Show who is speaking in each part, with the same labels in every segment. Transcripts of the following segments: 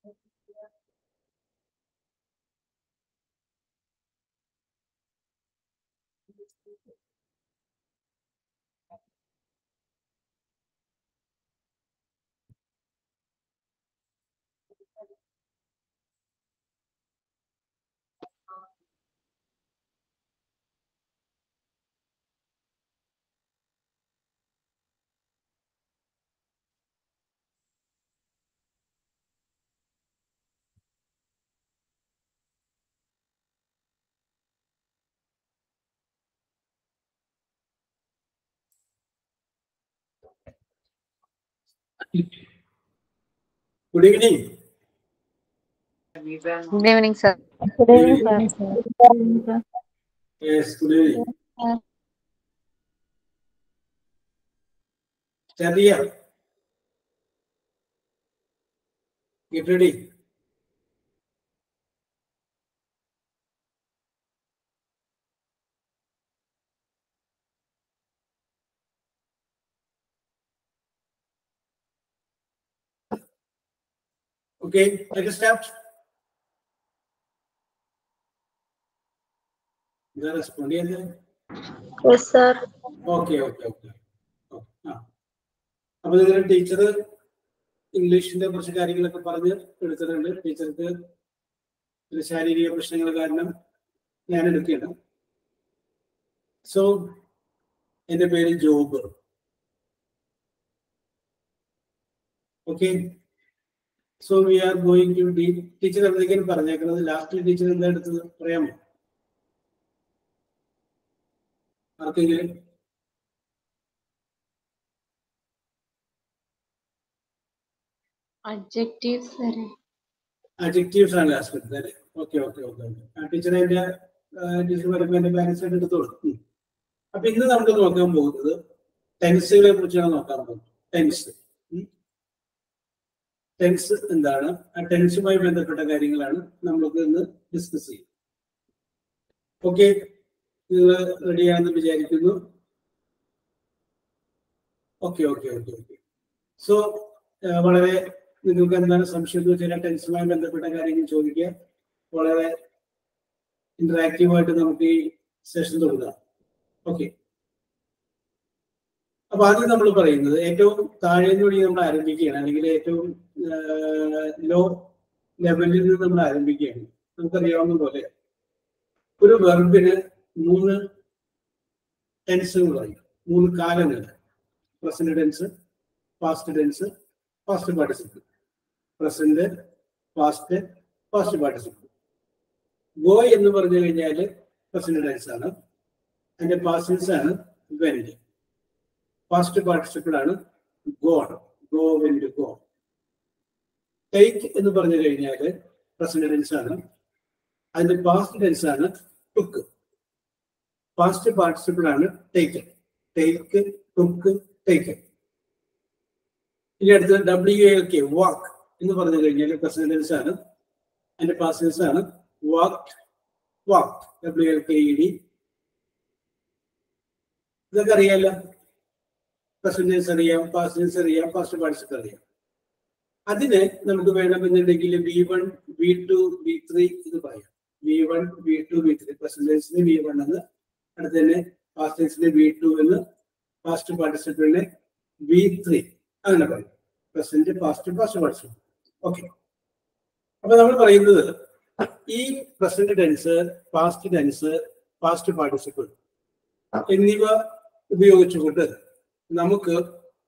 Speaker 1: Good evening.
Speaker 2: Good evening, sir.
Speaker 3: Good evening, sir.
Speaker 1: Yes, good evening.
Speaker 3: Yeah.
Speaker 1: Start here. Get ready. Okay, let us start. There is plenty of them.
Speaker 3: Yes, sir.
Speaker 1: Okay okay okay ആ അപ്പൊ നിങ്ങൾ teacher ഇംഗ്ലീഷിന്റെ കുറച്ച് കാര്യങ്ങളൊക്കെ പറഞ്ഞ് എടുത്തിട്ടുണ്ട് ടീച്ചർക്ക് ഒരു ശാരീരിക പ്രശ്നങ്ങൾ കാരണം ഞാൻ എടുക്കുകയാണ് സോ എന്റെ പേര് job okay so we are going to the teacher എന്തെങ്കിലും പറഞ്ഞേക്കുന്നത് ലാസ്റ്റ് ടീച്ചർ എന്താ എടുത്തത് പറയാമോ ആർക്കെങ്കിലും
Speaker 2: Adjectives, sir.
Speaker 1: അഡ്ജക്റ്റീവ്സ് ആണ് ലാസ്റ്റ് എടുത്തത് അല്ലേ okay okay okay okay teacher അതിന്റെ ടീച്ചർ പറയുമ്പോൾ എന്റെ ബാലൻസ് ആയിട്ട് എടുത്തോളൂ ഉം. അപ്പൊ ഇന്ന് നമുക്ക് നോക്കാൻ പോകുന്നത് ടെൻസുകളെ കുറിച്ചാണ് നോക്കാൻ പോകുന്നത് ടെൻസ് ടെൻസ് എന്താണ് ആ ടെൻസുമായി ബന്ധപ്പെട്ട കാര്യങ്ങളാണ് നമുക്ക് ഇന്ന് ഡിസ്കസ് ചെയ്യുന്നത് ഓക്കെ നിങ്ങൾ റെഡിയാണെന്ന് വിചാരിക്കുന്നു okay okay okay okay so വളരെ നിങ്ങൾക്ക് എന്താണ് സംശയം എന്ന് വെച്ചാൽ ടെൻസുമായി ബന്ധപ്പെട്ട കാര്യങ്ങൾ ചോദിക്കുക വളരെ ഇന്ററാക്റ്റീവ് ആയിട്ട് നമുക്ക് ഈ സെഷൻ തുടങ്ങാം ഓക്കെ അപ്പൊ ആദ്യം നമ്മൾ പറയുന്നത് ഏറ്റവും താഴേന്നൂടി നമ്മൾ ആരംഭിക്കുകയാണ് അല്ലെങ്കിൽ ഏറ്റവും ലോ ലെവലിൽ നിന്ന് നമ്മൾ ആരംഭിക്കുകയാണ് നമുക്കറിയാവുന്ന പോലെ ഒരു വെർബിന് മൂന്ന് ടെൻസുകൾ പറയും മൂന്ന് കാലങ്ങൾ present tense past tense past participle present past past participle go എന്ന് പറഞ്ഞു കഴിഞ്ഞാൽ പ്രസന്റ് ടെൻസ് ആണ് അതിന്റെ പാസ്റ്റ് ആണ് വെന്റ് പാസ്റ്റ് പാർട്ടിസിപ്പിൾ ആണ് gone go went go take എന്ന് പറഞ്ഞു കഴിഞ്ഞാൽ പ്രസന്റ് ടെൻസ് ആണ് അതിന്റെ പാസ്റ്റ് ടെൻസ് ആണ് ടുക്ക് പാസ്റ്റ് പാർട്ടിസിപ്പിൾ ആണ് ടേക്ക് ടേക്ക് ടുക്ക് ടേക്ക് ഇനി അടുത്ത് ഡബ്ല്യു എൽ കെ വാക്ക് എന്ന് പറഞ്ഞു കഴിഞ്ഞാൽ പ്രസന്റ് ടെൻസ് ആണ് അതിന്റെ പാസ്റ്റ് ടെൻസ് ആണ് walk walk W L K E D ഇതൊക്കെ അറിയാലോ പ്രസന്റ് ടെൻസ് അറിയാം പാസ്റ്റ് ടെൻസ് അറിയാം പാസ്റ്റ് പാർട്ടിസിപ്പിൾ അറിയാം അതിന് നമുക്ക് വേണമെന്നുണ്ടെങ്കിൽ V one V two V three എന്ന് പറയാം V one V two V three present ടെൻസിന് വി വൺ എന്ന് അടുത്ത് തന്നെ പാസ്റ്റ് ടെൻസിന് വി ടു എന്ന് പാസ്റ്റ് പാർട്ടിസിപ്പിളിന് വി ത്രീ അങ്ങനെ പറയും present past past participle okay അപ്പൊ നമ്മൾ പറയുന്നത് ഈ present tense past tense past participle എന്നിവ ഉപയോഗിച്ചുകൊണ്ട് നമുക്ക്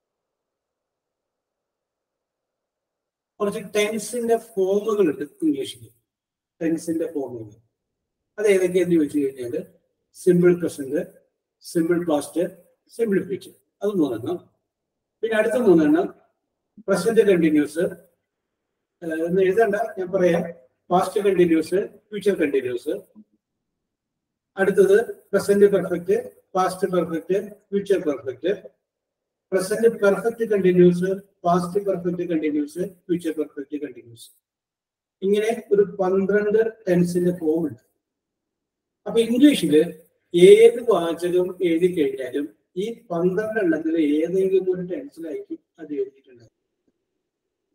Speaker 1: കുറച്ച് ടെൻസിന്റെ ഫോമുകൾ ഉണ്ട് ഇംഗ്ലീഷിൽ ടെൻസിന്റെ ഫോമുകൾ അത് ഏതൊക്കെയെന്ന് ചോദിച്ചു കഴിഞ്ഞാൽ simple present simple past simple future അത് മൂന്നെണ്ണം പിന്നെ അടുത്ത മൂന്നെണ്ണം പ്രസന്റ് കണ്ടിന്യൂസ് എന്ന് എഴുതണ്ട ഞാൻ പറയാം പാസ്റ്റ് കണ്ടിന്യൂസ് ഫ്യൂച്ചർ കണ്ടിന്യൂസ് അടുത്തത് present perfect past perfect future perfect present perfect continuous past perfect continuous future perfect continuous ഇങ്ങനെ ഒരു പന്ത്രണ്ട് ടെൻസിന്റെ ഫോം ഉണ്ട് അപ്പൊ ഇംഗ്ലീഷില് ഏത് വാചകം എഴുതി കഴിഞ്ഞാലും ഈ പന്ത്രണ്ട് എണ്ണത്തിൽ ഏതെങ്കിലും ഒരു ടെൻസിലായിരിക്കും അത് എഴുതിയിട്ടുണ്ടാവും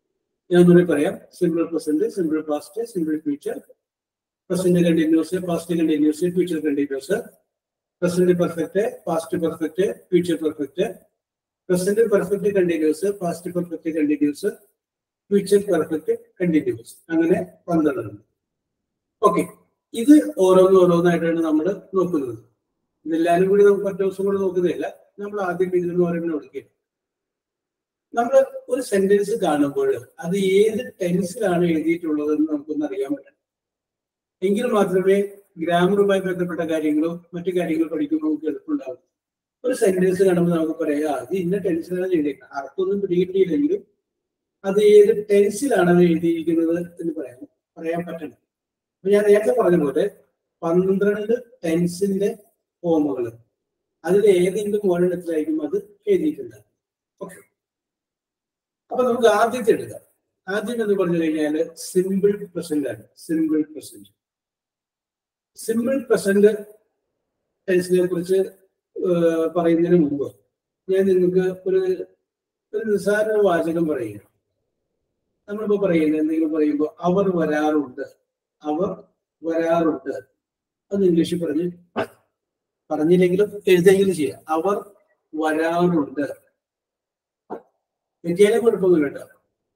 Speaker 1: ഞാൻ ഒന്നുകൂടി പറയാം simple present simple past simple future present continuous past continuous future continuous present perfect past perfect future perfect present perfect continuous past perfect continuous future perfect continuous അങ്ങനെ പന്ത്രണ്ട് ഓക്കെ ഇത് ഓരോന്ന് ഓരോന്നായിട്ടാണ് നമ്മൾ നോക്കുന്നത് ഇതെല്ലാവരും കൂടി നമുക്ക് ഒറ്റ ദിവസം കൂടി നോക്കുന്നില്ല നമ്മൾ ആദ്യം ഇതിൽ ഓരോന്നും കൊടുക്കുക നമ്മൾ ഒരു സെന്റൻസ് കാണുമ്പോൾ അത് ഏത് ടെൻസിലാണ് എഴുതിയിട്ടുള്ളതെന്ന് നമുക്കൊന്ന് അറിയാൻ പറ്റണം എങ്കിൽ മാത്രമേ ഗ്രാമറുമായി ബന്ധപ്പെട്ട കാര്യങ്ങളോ മറ്റു കാര്യങ്ങളോ പഠിക്കുമ്പോൾ നമുക്ക് എളുപ്പമുണ്ടാവും ഒരു സെന്റൻസ് കാണുമ്പോൾ നമുക്ക് പറയാം "ആ, ഇത് ഇന്ന ടെൻസിലാണ് എഴുതിയിരിക്കുന്നത് അർത്ഥമൊന്നും പിടികിട്ടിയില്ലെങ്കിലും അത് ഏത് ടെൻസിലാണ് അത് എഴുതിയിരിക്കുന്നത് എന്ന് പറയാൻ പറയാൻ പറ്റണം അപ്പൊ ഞാൻ നേരത്തെ പറഞ്ഞ പോലെ പന്ത്രണ്ട് ടെൻസിന്റെ ഫോമുകൾ അതിൽ ഏതെങ്കിലും ഒരെണ്ണത്തിലായിരിക്കും അത് എഴുതിയിട്ടുണ്ട് ഓക്കെ അപ്പൊ നമുക്ക് ആദ്യത്തെ എടുക്കാം ആദ്യം എന്ന് പറഞ്ഞു കഴിഞ്ഞാൽ സിമ്പിൾ പ്രസന്റ് ആണ് സിമ്പിൾ പ്രസന്റ് സിമ്പിൾ പ്രസന്റ് ടെൻസിനെ കുറിച്ച് ഏഹ്, പറയുന്നതിന് മുമ്പ് ഞാൻ നിങ്ങൾക്ക് ഒരു ഒരു നിസ്സാര വാചകം പറയുക നമ്മളിപ്പോ പറയുന്നത് എന്തെങ്കിലും പറയുമ്പോൾ അവർ വരാറുണ്ട് അവർ വരാറുണ്ട് അത് ഇംഗ്ലീഷിൽ പറഞ്ഞ് പറഞ്ഞില്ലെങ്കിലും എഴുതെങ്കിലും ചെയ്യാം അവർ വരാറുണ്ട് വ്യത്യാസം കുഴപ്പമൊന്നുമില്ല കേട്ടോ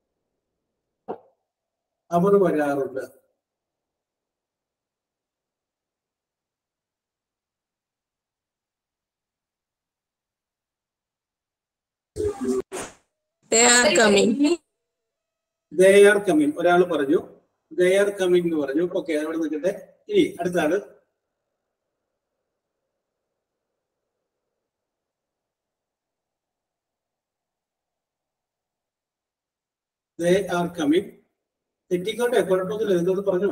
Speaker 1: അവർ വരാറുണ്ട്
Speaker 4: They are coming.
Speaker 1: They are coming ഒരാൾ പറഞ്ഞു ദേ ആർ കമ്മിങ് എന്ന് പറഞ്ഞു ഓക്കെ അവിടെ നിൽക്കട്ടെ ഇനി അടുത്ത ആള് ദേ ആർ കമ്മിങ് തെറ്റിക്കോട്ടെ കുഴപ്പമൊന്നുമില്ല എന്തോന്ന് പറഞ്ഞു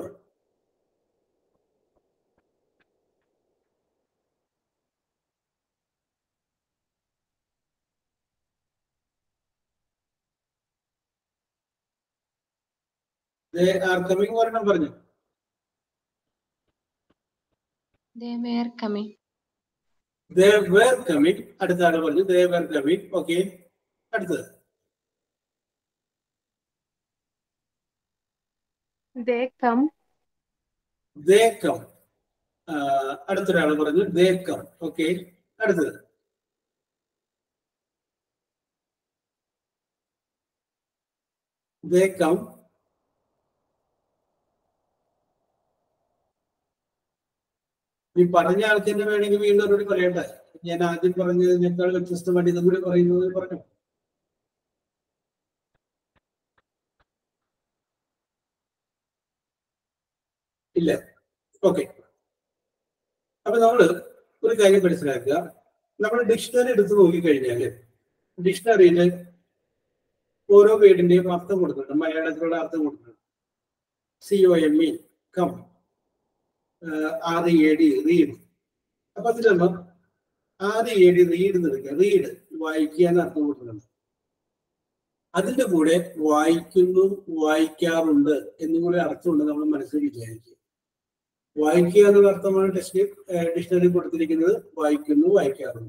Speaker 1: ദേ ആർ കമ്മിങ് ഒരെണ്ണം പറഞ്ഞു
Speaker 2: They were coming.
Speaker 1: They were coming അടുത്ത ആള് പറഞ്ഞു ദേ വേർ കമ്മിങ് ഓക്കെ അടുത്തത്
Speaker 3: They come.
Speaker 1: ദേ കം അടുത്തൊരാൾ പറഞ്ഞു ദേ കം ഓക്കെ അടുത്തത് ദേ കം ഈ പറഞ്ഞ ആൾക്ക് തന്നെ വേണമെങ്കിൽ വീണ്ടും ഒന്നുകൂടി പറയട്ടെ ഞാൻ ആദ്യം പറഞ്ഞതിനേക്കാൾ വ്യത്യസ്തമായിട്ട് ഇതും കൂടി പറയുന്നത് പറഞ്ഞു ഇല്ല ഓക്കെ അപ്പൊ നമ്മള് ഒരു കാര്യം മനസ്സിലാക്കുക നമ്മൾ ഡിക്ഷണറി എടുത്ത് നോക്കിക്കഴിഞ്ഞാല് ഡിക്ഷണറിയിൽ ഓരോ വേർഡിന്റെയും അർത്ഥം കൊടുത്തിട്ടുണ്ട് മലയാളത്തിലുള്ള അർത്ഥം കൊടുത്തിട്ടുണ്ട് C O M E come R A D read അപ്പൊ അതിലൊന്നും ആർ എ ഡി റീഡ് എടുക്കുക റീഡ് വായിക്കുക എന്ന് അർത്ഥം കൊടുത്തിട്ടുണ്ട് അതിന്റെ കൂടെ വായിക്കുന്നു വായിക്കാറുണ്ട് എന്നും കൂടെ അർത്ഥമുണ്ട് നമ്മൾ മനസ്സിൽ വിചാരിക്കുക വായിക്കുക എന്നുള്ള അർത്ഥമാണ് ടെക്സ്റ്റ് ഡിക്ഷണറി കൊടുത്തിരിക്കുന്നത് വായിക്കുന്നു വായിക്കാറുണ്ട്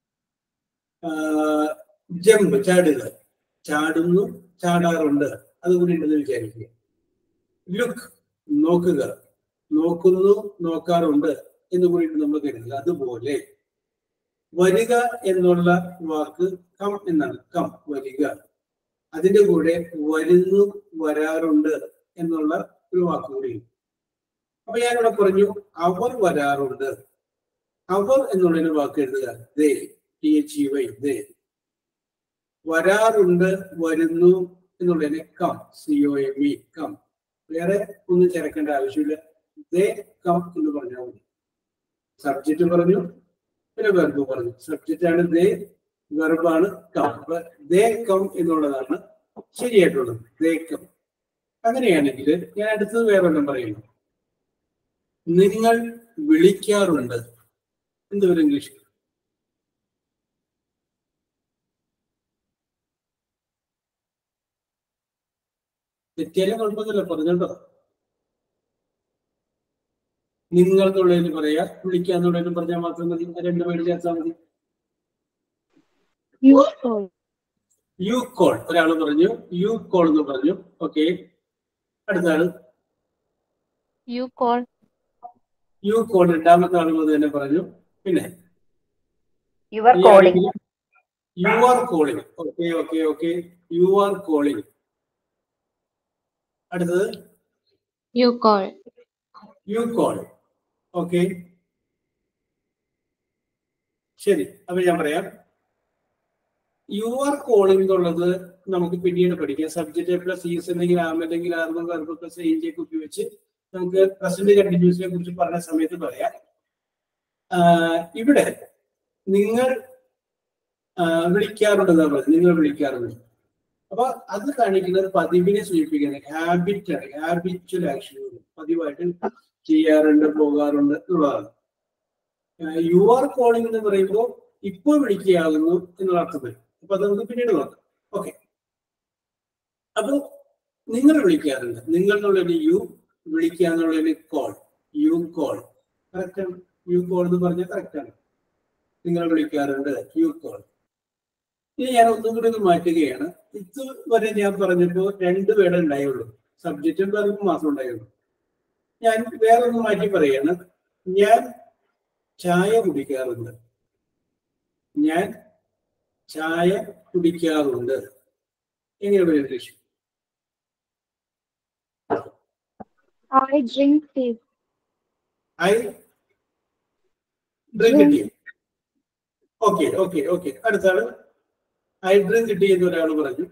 Speaker 1: ജമ്പ് ചാടുക ചാടുന്നു ചാടാറുണ്ട് അതുകൂടി ഉണ്ടെന്ന് വിചാരിക്കുക ലുക്ക് നോക്കുക നോക്കുന്നു നോക്കാറുണ്ട് എന്ന് കൂടിയിട്ട് നമ്മൾ കരുതുക അതുപോലെ വരിക എന്നുള്ള വാക്ക് കം എന്നാണ് കം വരിക അതിന്റെ കൂടെ വരുന്നു വരാറുണ്ട് എന്നുള്ള ഒരു വാക്ക് കൂടിയുണ്ട് അപ്പൊ ഞാനിവിടെ പറഞ്ഞു അവർ വരാറുണ്ട് അവർ എന്നുള്ളൊരു വാക്ക് എഴുതുക they T H E Y they വരാറുണ്ട് വരുന്നു എന്നുള്ളതിന് come C O M E come വേറെ ഒന്നും ചേർക്കേണ്ട ആവശ്യമില്ല ദേ കം എന്ന് പറഞ്ഞാൽ മതി സബ്ജക്റ്റ് പറഞ്ഞു പിന്നെ വെർബ് പറഞ്ഞു സബ്ജക്റ്റ് ആണ് ദേ വെർബാണ് കം അപ്പൊ ദേ കം എന്നുള്ളതാണ് ശരിയായിട്ടുള്ളത് ദേ കം അങ്ങനെയാണെങ്കിൽ ഞാൻ അടുത്തത് വേറെ ഒന്നും പറയുന്നു നിങ്ങൾ വിളിക്കാറുണ്ട് എന്ത് വരും ഇംഗ്ലീഷ് തെറ്റിയാലും കുഴപ്പമൊന്നുമില്ല പറഞ്ഞോട്ടോ നിങ്ങൾ എന്നുള്ളതിന് പറയാ വിളിക്കാന്നുള്ളതിന് പറഞ്ഞാൽ മാത്രം മതി ആ രണ്ട് പേര് ചേർത്താൽ മതി
Speaker 3: You call.
Speaker 1: യു കോൾ ഒരാൾ പറഞ്ഞു യു കോൾ എന്ന് പറഞ്ഞു ഓക്കെ അടുത്ത ആള്
Speaker 3: You call.
Speaker 1: യു കോൾ രണ്ടാമത്തെ ആളും അത് തന്നെ പറഞ്ഞു പിന്നെ
Speaker 3: You are calling.
Speaker 1: You are calling okay okay okay you are calling അടുത്തത്
Speaker 2: You call.
Speaker 1: You call okay ശരി അപ്പൊ ഞാൻ പറയാം യു ആർ കോളിംഗ് എന്നുള്ളത് നമുക്ക് പിന്നീട് പഠിക്കാം സബ്ജക്റ്റ് പ്ലസ് ഈസ് അല്ലെങ്കിൽ ആം അല്ലെങ്കിൽ ആർമം കർബ് പ്ലസ് ഏഞ്ചെ ഒക്കെ ഉപയോഗിച്ച് നമുക്ക് പ്രസന്റ് കണ്ടിന്യൂസിനെ കുറിച്ച് പറഞ്ഞ സമയത്ത് പറയാം ആഹ് ഇവിടെ നിങ്ങൾ ആഹ് വിളിക്കാറുണ്ടെന്നാ പറയുന്നത് നിങ്ങൾ വിളിക്കാറുണ്ട് അപ്പൊ അത് കാണിക്കുന്നത് പതിവിനെ സൂചിപ്പിക്കുന്നത് ഹാബിറ്റ് ആണ് ഹാബിച്വൽ ആക്ഷനുകൾ പതിവായിട്ട് ചെയ്യാറുണ്ട് പോകാറുണ്ട് എന്നുള്ളതാണ് യു ആർ കോളിംഗ് എന്ന് പറയുമ്പോൾ ഇപ്പോൾ വിളിക്കുകയാകുന്നു എന്നുള്ള അർത്ഥം വരും അപ്പൊ അത് നമുക്ക് പിന്നീട് നോക്കാം ഓക്കെ അപ്പൊ നിങ്ങൾ വിളിക്കാറുണ്ട് നിങ്ങൾ എന്നുള്ളൊരു യു വിളിക്കുക എന്നുള്ളൊരു കോൾ യു കോൾ കറക്റ്റ് ആണ് യു കോൾ എന്ന് പറഞ്ഞാൽ കറക്റ്റ് ആണ് നിങ്ങൾ വിളിക്കാറുണ്ട് യു കോൾ ഇനി ഞാൻ ഒന്നും കൂടി ഒന്ന് മാറ്റുകയാണ് ഇത് വരെ ഞാൻ പറഞ്ഞപ്പോൾ രണ്ട് വേർഡ് ഉണ്ടായുള്ളൂ സബ്ജക്റ്റും വേർബും മാത്രം ഉണ്ടായുള്ളൂ ഞാൻ വേറെ ഒന്ന് മാറ്റി പറയാണ് ഞാൻ ചായ കുടിക്കാറുണ്ട് ഞാൻ ചായ കുടിക്കാറുണ്ട് എങ്ങനെയാണ് English
Speaker 3: I drink tea.
Speaker 1: I drink tea okay okay okay അടുത്ത ആള് ഐ ഡ്രിങ്ക് ടീ എന്ന് ഒരാൾ പറഞ്ഞു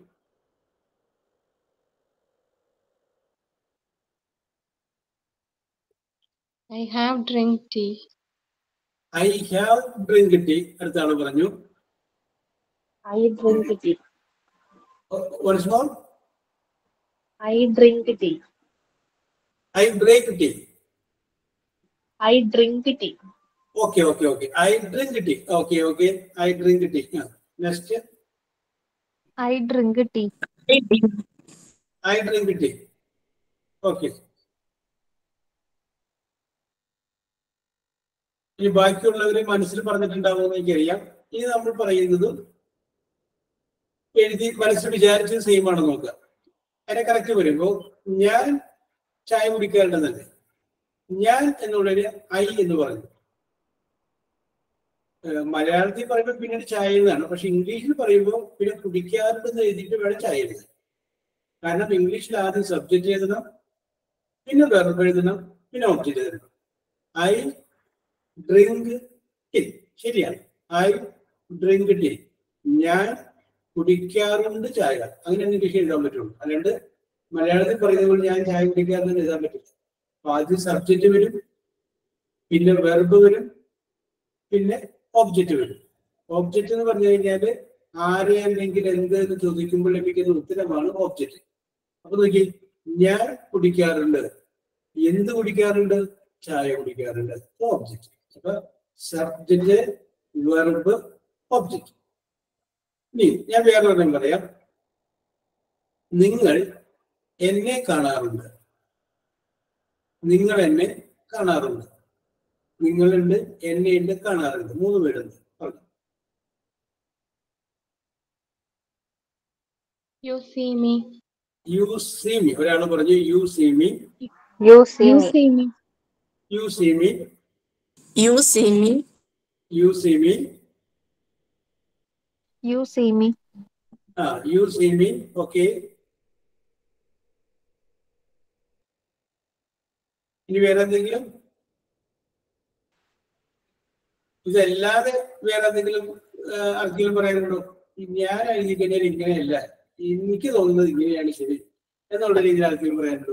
Speaker 2: I have drink tea.
Speaker 1: I have drink tea അടുത്ത ആള് പറഞ്ഞു
Speaker 3: I drink tea.
Speaker 1: Once more
Speaker 3: I drink tea.
Speaker 1: I break tea
Speaker 3: I drink tea.
Speaker 1: Okay okay okay I drink tea okay okay I drink tea next
Speaker 3: I drink tea.
Speaker 1: I drink tea okay ഇനി ബാക്കിയുള്ളവര് മനസ്സിൽ പറഞ്ഞിട്ടുണ്ടാവുമെന്ന് എനിക്കറിയാം ഇനി നമ്മൾ പറയുന്നത് എഴുതി മനസ്സിൽ വിചാരിച്ചത് സെയിം ആണ് നോക്കുക അതിനെ കറക്റ്റ് വരുമ്പോൾ ഞാൻ ചായ കുടിക്കാറുണ്ടെന്നല്ലേ ഞാൻ എന്നുള്ളൊരു ഐ എന്ന് പറഞ്ഞു ഏഹ് മലയാളത്തിൽ പറയുമ്പോൾ പിന്നീട് ചായ എന്നാണ് പക്ഷെ ഇംഗ്ലീഷിൽ പറയുമ്പോൾ പിന്നെ കുടിക്കാറുണ്ടെന്ന് എഴുതിയിട്ട് വേണം ചായ എഴുതാൻ കാരണം ഇംഗ്ലീഷിൽ ആദ്യം സബ്ജക്റ്റ് എഴുതണം പിന്നെ വെർബ് എഴുതണം പിന്നെ ഒബ്ജക്റ്റ് എഴുതണം ഐ ഡ്രിങ്ക് ടീ ശരിയാണ് ഐ ഡ്രിങ്ക് ടീ ഞാൻ കുടിക്കാറുണ്ട് ചായ അങ്ങനെ ഇംഗ്ലീഷ് എഴുതാൻ പറ്റുള്ളൂ അല്ലാണ്ട് മലയാളത്തിൽ പറയുന്ന പോലെ ഞാൻ ചായ കുടിക്കാറുണ്ട് എഴുതാൻ പറ്റില്ല അപ്പൊ ആദ്യം സബ്ജക്റ്റ് വരും പിന്നെ വെർബ് വരും പിന്നെ ഒബ്ജക്റ്റ് വരും ഒബ്ജക്റ്റ് എന്ന് പറഞ്ഞു കഴിഞ്ഞാല് ആരെ അല്ലെങ്കിൽ എന്ത് എന്ന് ചോദിക്കുമ്പോൾ ലഭിക്കുന്ന ഉത്തരമാണ് ഒബ്ജക്റ്റ് അപ്പൊ നോക്കി ഞാൻ കുടിക്കാറുണ്ട് എന്ത് കുടിക്കാറുണ്ട് ചായ കുടിക്കാറുണ്ട് ഒബ്ജക്റ്റ് അപ്പൊ സബ്ജക്റ്റ് വെർബ് ഒബ്ജക്റ്റ് ഇനി ഞാൻ വേറെ ഒരെണ്ണം പറയാം നിങ്ങൾ എന്നെ കാണാറുണ്ട് നിങ്ങൾ എന്നെ കാണാറുണ്ട് നിങ്ങളുണ്ട് എന്നെയുണ്ട് കാണാറുണ്ട് മൂന്ന് പേരുണ്ട് പറഞ്ഞു
Speaker 2: You see me.
Speaker 1: You see me ഒരാൾ പറഞ്ഞു you see me
Speaker 3: You see
Speaker 2: You
Speaker 3: me.
Speaker 2: see me.
Speaker 1: You see me
Speaker 4: You see me.
Speaker 1: You see me
Speaker 3: You see me.
Speaker 1: ആ യു സീ മീ ഓക്കെ ഇനി വേറെ എന്തെങ്കിലും ഇതല്ലാതെ വേറെ എന്തെങ്കിലും ആ, ആർക്കെങ്കിലും പറയാനുണ്ടോ ഞാൻ എഴുതി കഴിഞ്ഞാൽ ഇങ്ങനെയല്ല എനിക്ക് തോന്നുന്നത് ഇങ്ങനെയാണ് ശരി എന്നുള്ള രീതിയിൽ ആർക്കെങ്കിലും പറയാനുണ്ടോ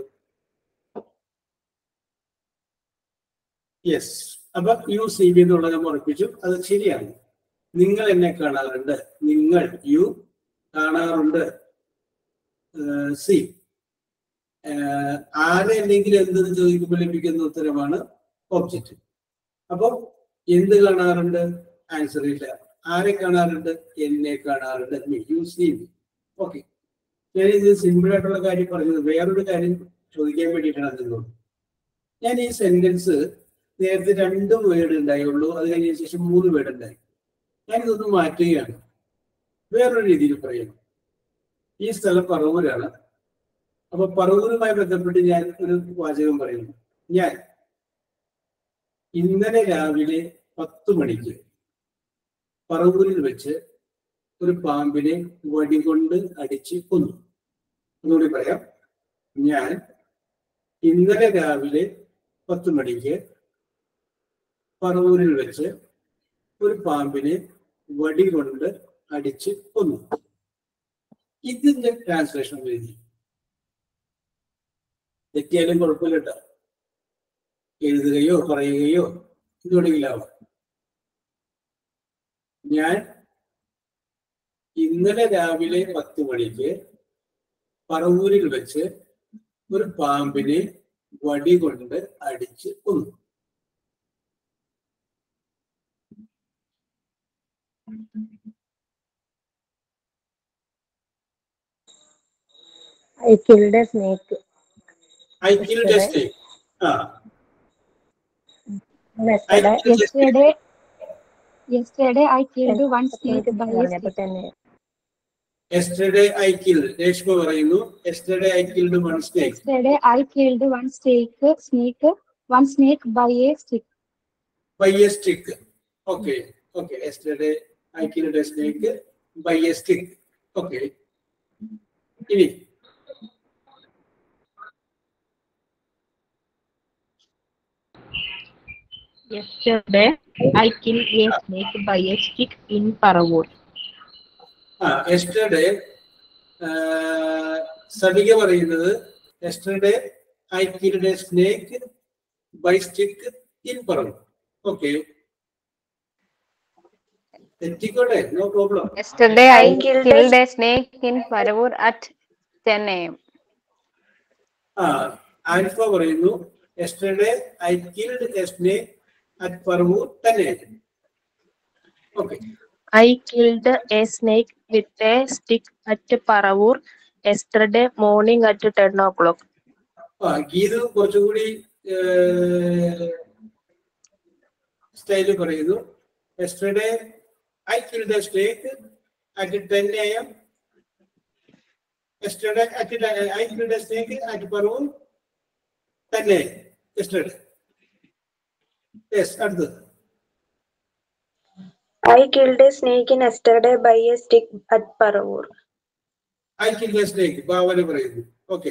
Speaker 1: യെസ് അപ്പൊ യു സി ബി എന്നുള്ളത് നമ്മൾ ഉറപ്പിച്ചു അത് ശരിയാണ് നിങ്ങൾ എന്നെ കാണാറുണ്ട് നിങ്ങൾ യു കാണാറുണ്ട് സി ആരെ അല്ലെങ്കിൽ എന്തെന്ന് ചോദിക്കുമ്പോൾ ലഭിക്കുന്ന ഉത്തരമാണ് ഒബ്ജക്റ്റ് അപ്പൊ എന്ത് കാണാറുണ്ട് ആൻസർ ഇല്ല ആരെ കാണാറുണ്ട് എന്നെ കാണാറുണ്ട് me you see me okay ഞാൻ ഇത് സിമ്പിൾ ആയിട്ടുള്ള കാര്യം പറഞ്ഞത് വേറൊരു കാര്യം ചോദിക്കാൻ വേണ്ടിയിട്ടാണ് നിങ്ങളോട് ഞാൻ ഈ സെന്റൻസ് നേരത്തെ രണ്ട് വേർഡ് ഉണ്ടായുള്ളൂ അത് കഴിഞ്ഞ ശേഷം മൂന്ന് വേർഡ് ഉണ്ടായി ഞാൻ ഇതൊന്ന് മാറ്റുകയാണ് വേറൊരു രീതിയിൽ പറയുന്നു ഈ സ്ഥലം പറവൂരാണ് അപ്പൊ പറവൂരുമായി ബന്ധപ്പെട്ട് ഞാൻ ഒരു വാചകം പറയുന്നു ഞാൻ ഇന്നലെ രാവിലെ പത്ത് മണിക്ക് പറവൂരിൽ വെച്ച് ഒരു പാമ്പിനെ വടികൊണ്ട് അടിച്ച് കൊന്നു ഒന്നുകൂടി പറയാം ഞാൻ ഇന്നലെ രാവിലെ പത്ത് മണിക്ക് പറവൂരിൽ വെച്ച് ഒരു പാമ്പിനെ വടികൊണ്ട് അടിച്ച് കൊന്നു ഇതിന്റെ ട്രാൻസ്ലേഷൻ എഴുതി തെറ്റിയാലും കുഴപ്പമില്ല കേട്ടോ എഴുതുകയോ പറയുകയോ എന്തുവേണമെങ്കിലാവാം ഞാൻ ഇന്നലെ രാവിലെ പത്ത് മണിക്ക് പറവൂരിൽ വെച്ച് ഒരു പാമ്പിനെ വടി കൊണ്ട് അടിച്ച് കൊന്നു
Speaker 5: I killed a snake.
Speaker 1: I killed a snake ആ
Speaker 5: Yesterday,
Speaker 6: Yesterday, yesterday I killed one snake by a
Speaker 5: പറഞ്ഞപ്പോ
Speaker 6: stick.
Speaker 5: തന്നെ
Speaker 1: എസ്റ്റർഡേ ഐ കിൽഡ് രേഷ്മ പറയുന്നു yesterday I killed one snake
Speaker 6: Yesterday I killed one snake, snake, one snake by a stick.
Speaker 1: By a stick okay okay yesterday I killed a snake by a stick okay ഇനി
Speaker 3: Yesterday, I killed a snake by a stick in Paravur.
Speaker 1: ആ yesterday Savika പറയുന്നത് yesterday I killed a snake by stick in പറഞ്ഞു okay തെറ്റിക്കോട്ടെ no problem
Speaker 7: Yesterday, I killed a snake in Paravur at 10 a.m.
Speaker 1: ആ ആൽഫ പറയുന്നു yesterday I killed a snake at Paravur തന്നെ okay
Speaker 5: I killed a snake with a stick at Paravur yesterday morning at 10 o'clock.
Speaker 1: ആ ഗീത് കുറച്ചുകൂടി style പറയുന്നു yesterday I killed a snake at ten A M yesterday at I killed a snake at Paravur തന്നെ yesterday yes അടുത്തത്
Speaker 8: I killed a snake in yesterday by a stick at Paravur.
Speaker 1: I killed a snake Bhavana പറയുന്നു okay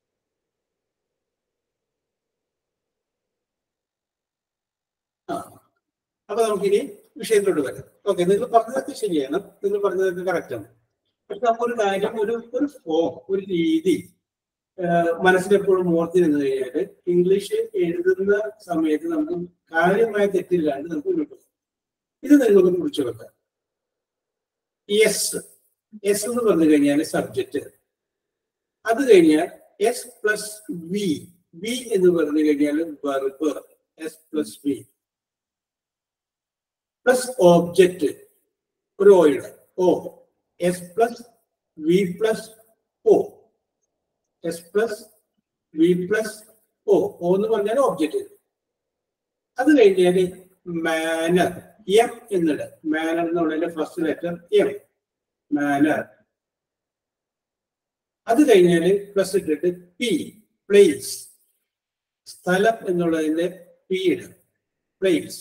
Speaker 1: ആ അപ്പൊ നമുക്കിനി വിഷയത്തിലോട്ട് വരാം okay നിങ്ങൾ പറഞ്ഞതൊക്കെ ശരിയാണ് നിങ്ങൾ പറഞ്ഞതൊക്കെ കറക്റ്റ് ആണ് പക്ഷെ നമുക്കൊരു കാര്യം ഒരു ഒരു ഫോം ഒരു രീതി മനസ്സിലെപ്പോഴും ഓർത്തിരുന്നു കഴിഞ്ഞാൽ ഇംഗ്ലീഷ് എഴുതുന്ന സമയത്ത് നമുക്ക് കാര്യമായ തെറ്റില്ലാണ്ട് നമുക്ക് മുന്നോട്ട് പോകും ഇത് നിങ്ങൾക്ക് കുറിച്ച് വെക്കാം എസ് എസ് എന്ന് പറഞ്ഞു കഴിഞ്ഞാൽ സബ്ജക്റ്റ് അത് കഴിഞ്ഞാൽ എസ് പ്ലസ് വി വി എന്ന് പറഞ്ഞു കഴിഞ്ഞാൽ verb S plus V plus object ഒരു ഓയുടെ O S plus V plus O S plus V plus O O എന്ന് പറഞ്ഞാൽ ഓബ്ജക്റ്റ് അത് കഴിഞ്ഞാൽ മാനർ എം എന്നിട മാനർ എന്നുള്ളതിന്റെ ഫസ്റ്റ് ലെറ്റർ എം മാനർ അത് കഴിഞ്ഞാൽ പ്ലസ് ഇട്ടിട്ട് പി പ്ലേസ് സ്ഥലം എന്നുള്ളതിന്റെ പി ഇടും പ്ലേസ്